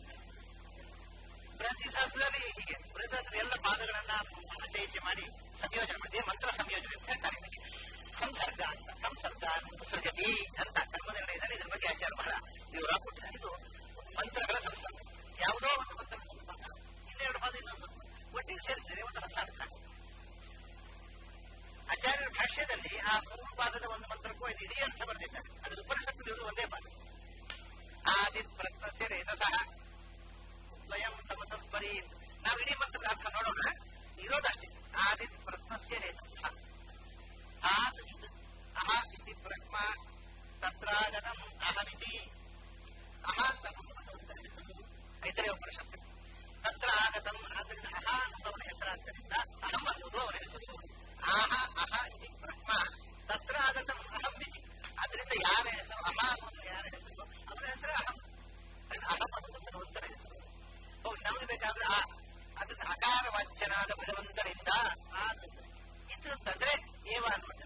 ಪ್ರತಿ ಸಹಸ್ರದಲ್ಲಿ ಹೀಗೆ ಪ್ರತಿ ಎಲ್ಲ ಪಾದಗಳನ್ನ ಆಚೆ ಈಚೆ ಮಾಡಿ ಸಂಯೋಜನೆ ಮಾಡಿ ಮಂತ್ರ ಸಂಯೋಜನೆ ಅಂತ ಹೇಳ್ತಾರೆ ಇದಕ್ಕೆ ಸಂಸರ್ಗ ಅಂತ ಸಂಸರ್ಗ ಸೃಜತಿ ಅಂತ ಕರ್ಮನಿರ್ಣಯದಲ್ಲಿ ಇದ್ರ ಬಗ್ಗೆ ಆಚಾರ ಬಹಳ ವಿವರ ಕೊಟ್ಟಿದ್ದಾರೆ ಇದು ಮಂತ್ರಗಳ ಸಂಸರ್ಗ ಯಾವುದೋ ಒಂದು ಮಂತ್ರ ಒಂದು ಪಾದ ಇನ್ನೆರಡು ಪಾದ ಇನ್ನೊಂದು ಮಂತ್ರ. ಒಟ್ಟಿಗೆ ಸೇರಿಸಿದರೆ ಒಂದು ಹೊಸ ಅರ್ಥ ಆಚಾರ್ಯರ ಭಾಷ್ಯದಲ್ಲಿ ಆ ಮೂರು ಪಾದದ ಒಂದು ಮಂತ್ರಕ್ಕೂ ಅದು ಇಡೀ ಅರ್ಥ ಬರೆದಿದ್ದಾರೆ ಅದರ ಉಪನಿಷತ್ತಿರುವುದು ಒಂದೇ ಪಾದ ಆದಿತ್ ಪ್ರತ್ನಸ್ಯ ರೇತಸಃ ಸ್ವಯಂ ತಮಸಸ್ಪರಿ ನಾವು ಇಡೀ ಮಂತ್ರದ ಅರ್ಥ ನೋಡೋಣ ಇರೋದಷ್ಟೇ ಆದಿತ್ ಪ್ರತ್ನಸ್ಯ ರೇತಸಃ ಆದ್ ಇದು ಅಹ ಇತಿ ಬ್ರಹ್ಮ ತತ್ರಾಗತಂ ಅಹಮಿತಿ ಅಹ ಅಂತ ಅನ್ನೋದು ಒಂದು ಹೆಸರು ಐತರೇ ಉಪನಿಷತ್ತು ತತ್ರ ಆಗತಂ ಅದರಿಂದ ಅಹ ಅನ್ನೋದು ಅವನ ಹೆಸರಾದ್ದರಿಂದ ಅಹಂ ಅನ್ನೋದು ಅವನ ಹೆಸರು ಆಹ ಅಹ ಇದು ಬ್ರಹ್ಮ ತತ್ರ ಆಗತಂ ಅಹಂ ಇತಿ ಅದರಿಂದ ಯಾರ ಹೆಸರು ಅಹ ಅನ್ನೋದು ಯಾರ ಹೆಸರು ಅವನ ಹೆಸರು ಅಹಂ ಅದು ಅಹಂ ಅನ್ನೋದು ಭಗವಂತನ ಹೆಸರು ಹೌದು ನಮಗೆ ಬೇಕಾದ್ರೆ ಆ ಅದನ್ನ ಅಕಾರ ವಾಚ್ಯನಾದ ಭಗವಂತನಿಂದ ಆ ಇದು ಅಂತಂದ್ರೆ ಏವ ಅನ್ನೋದು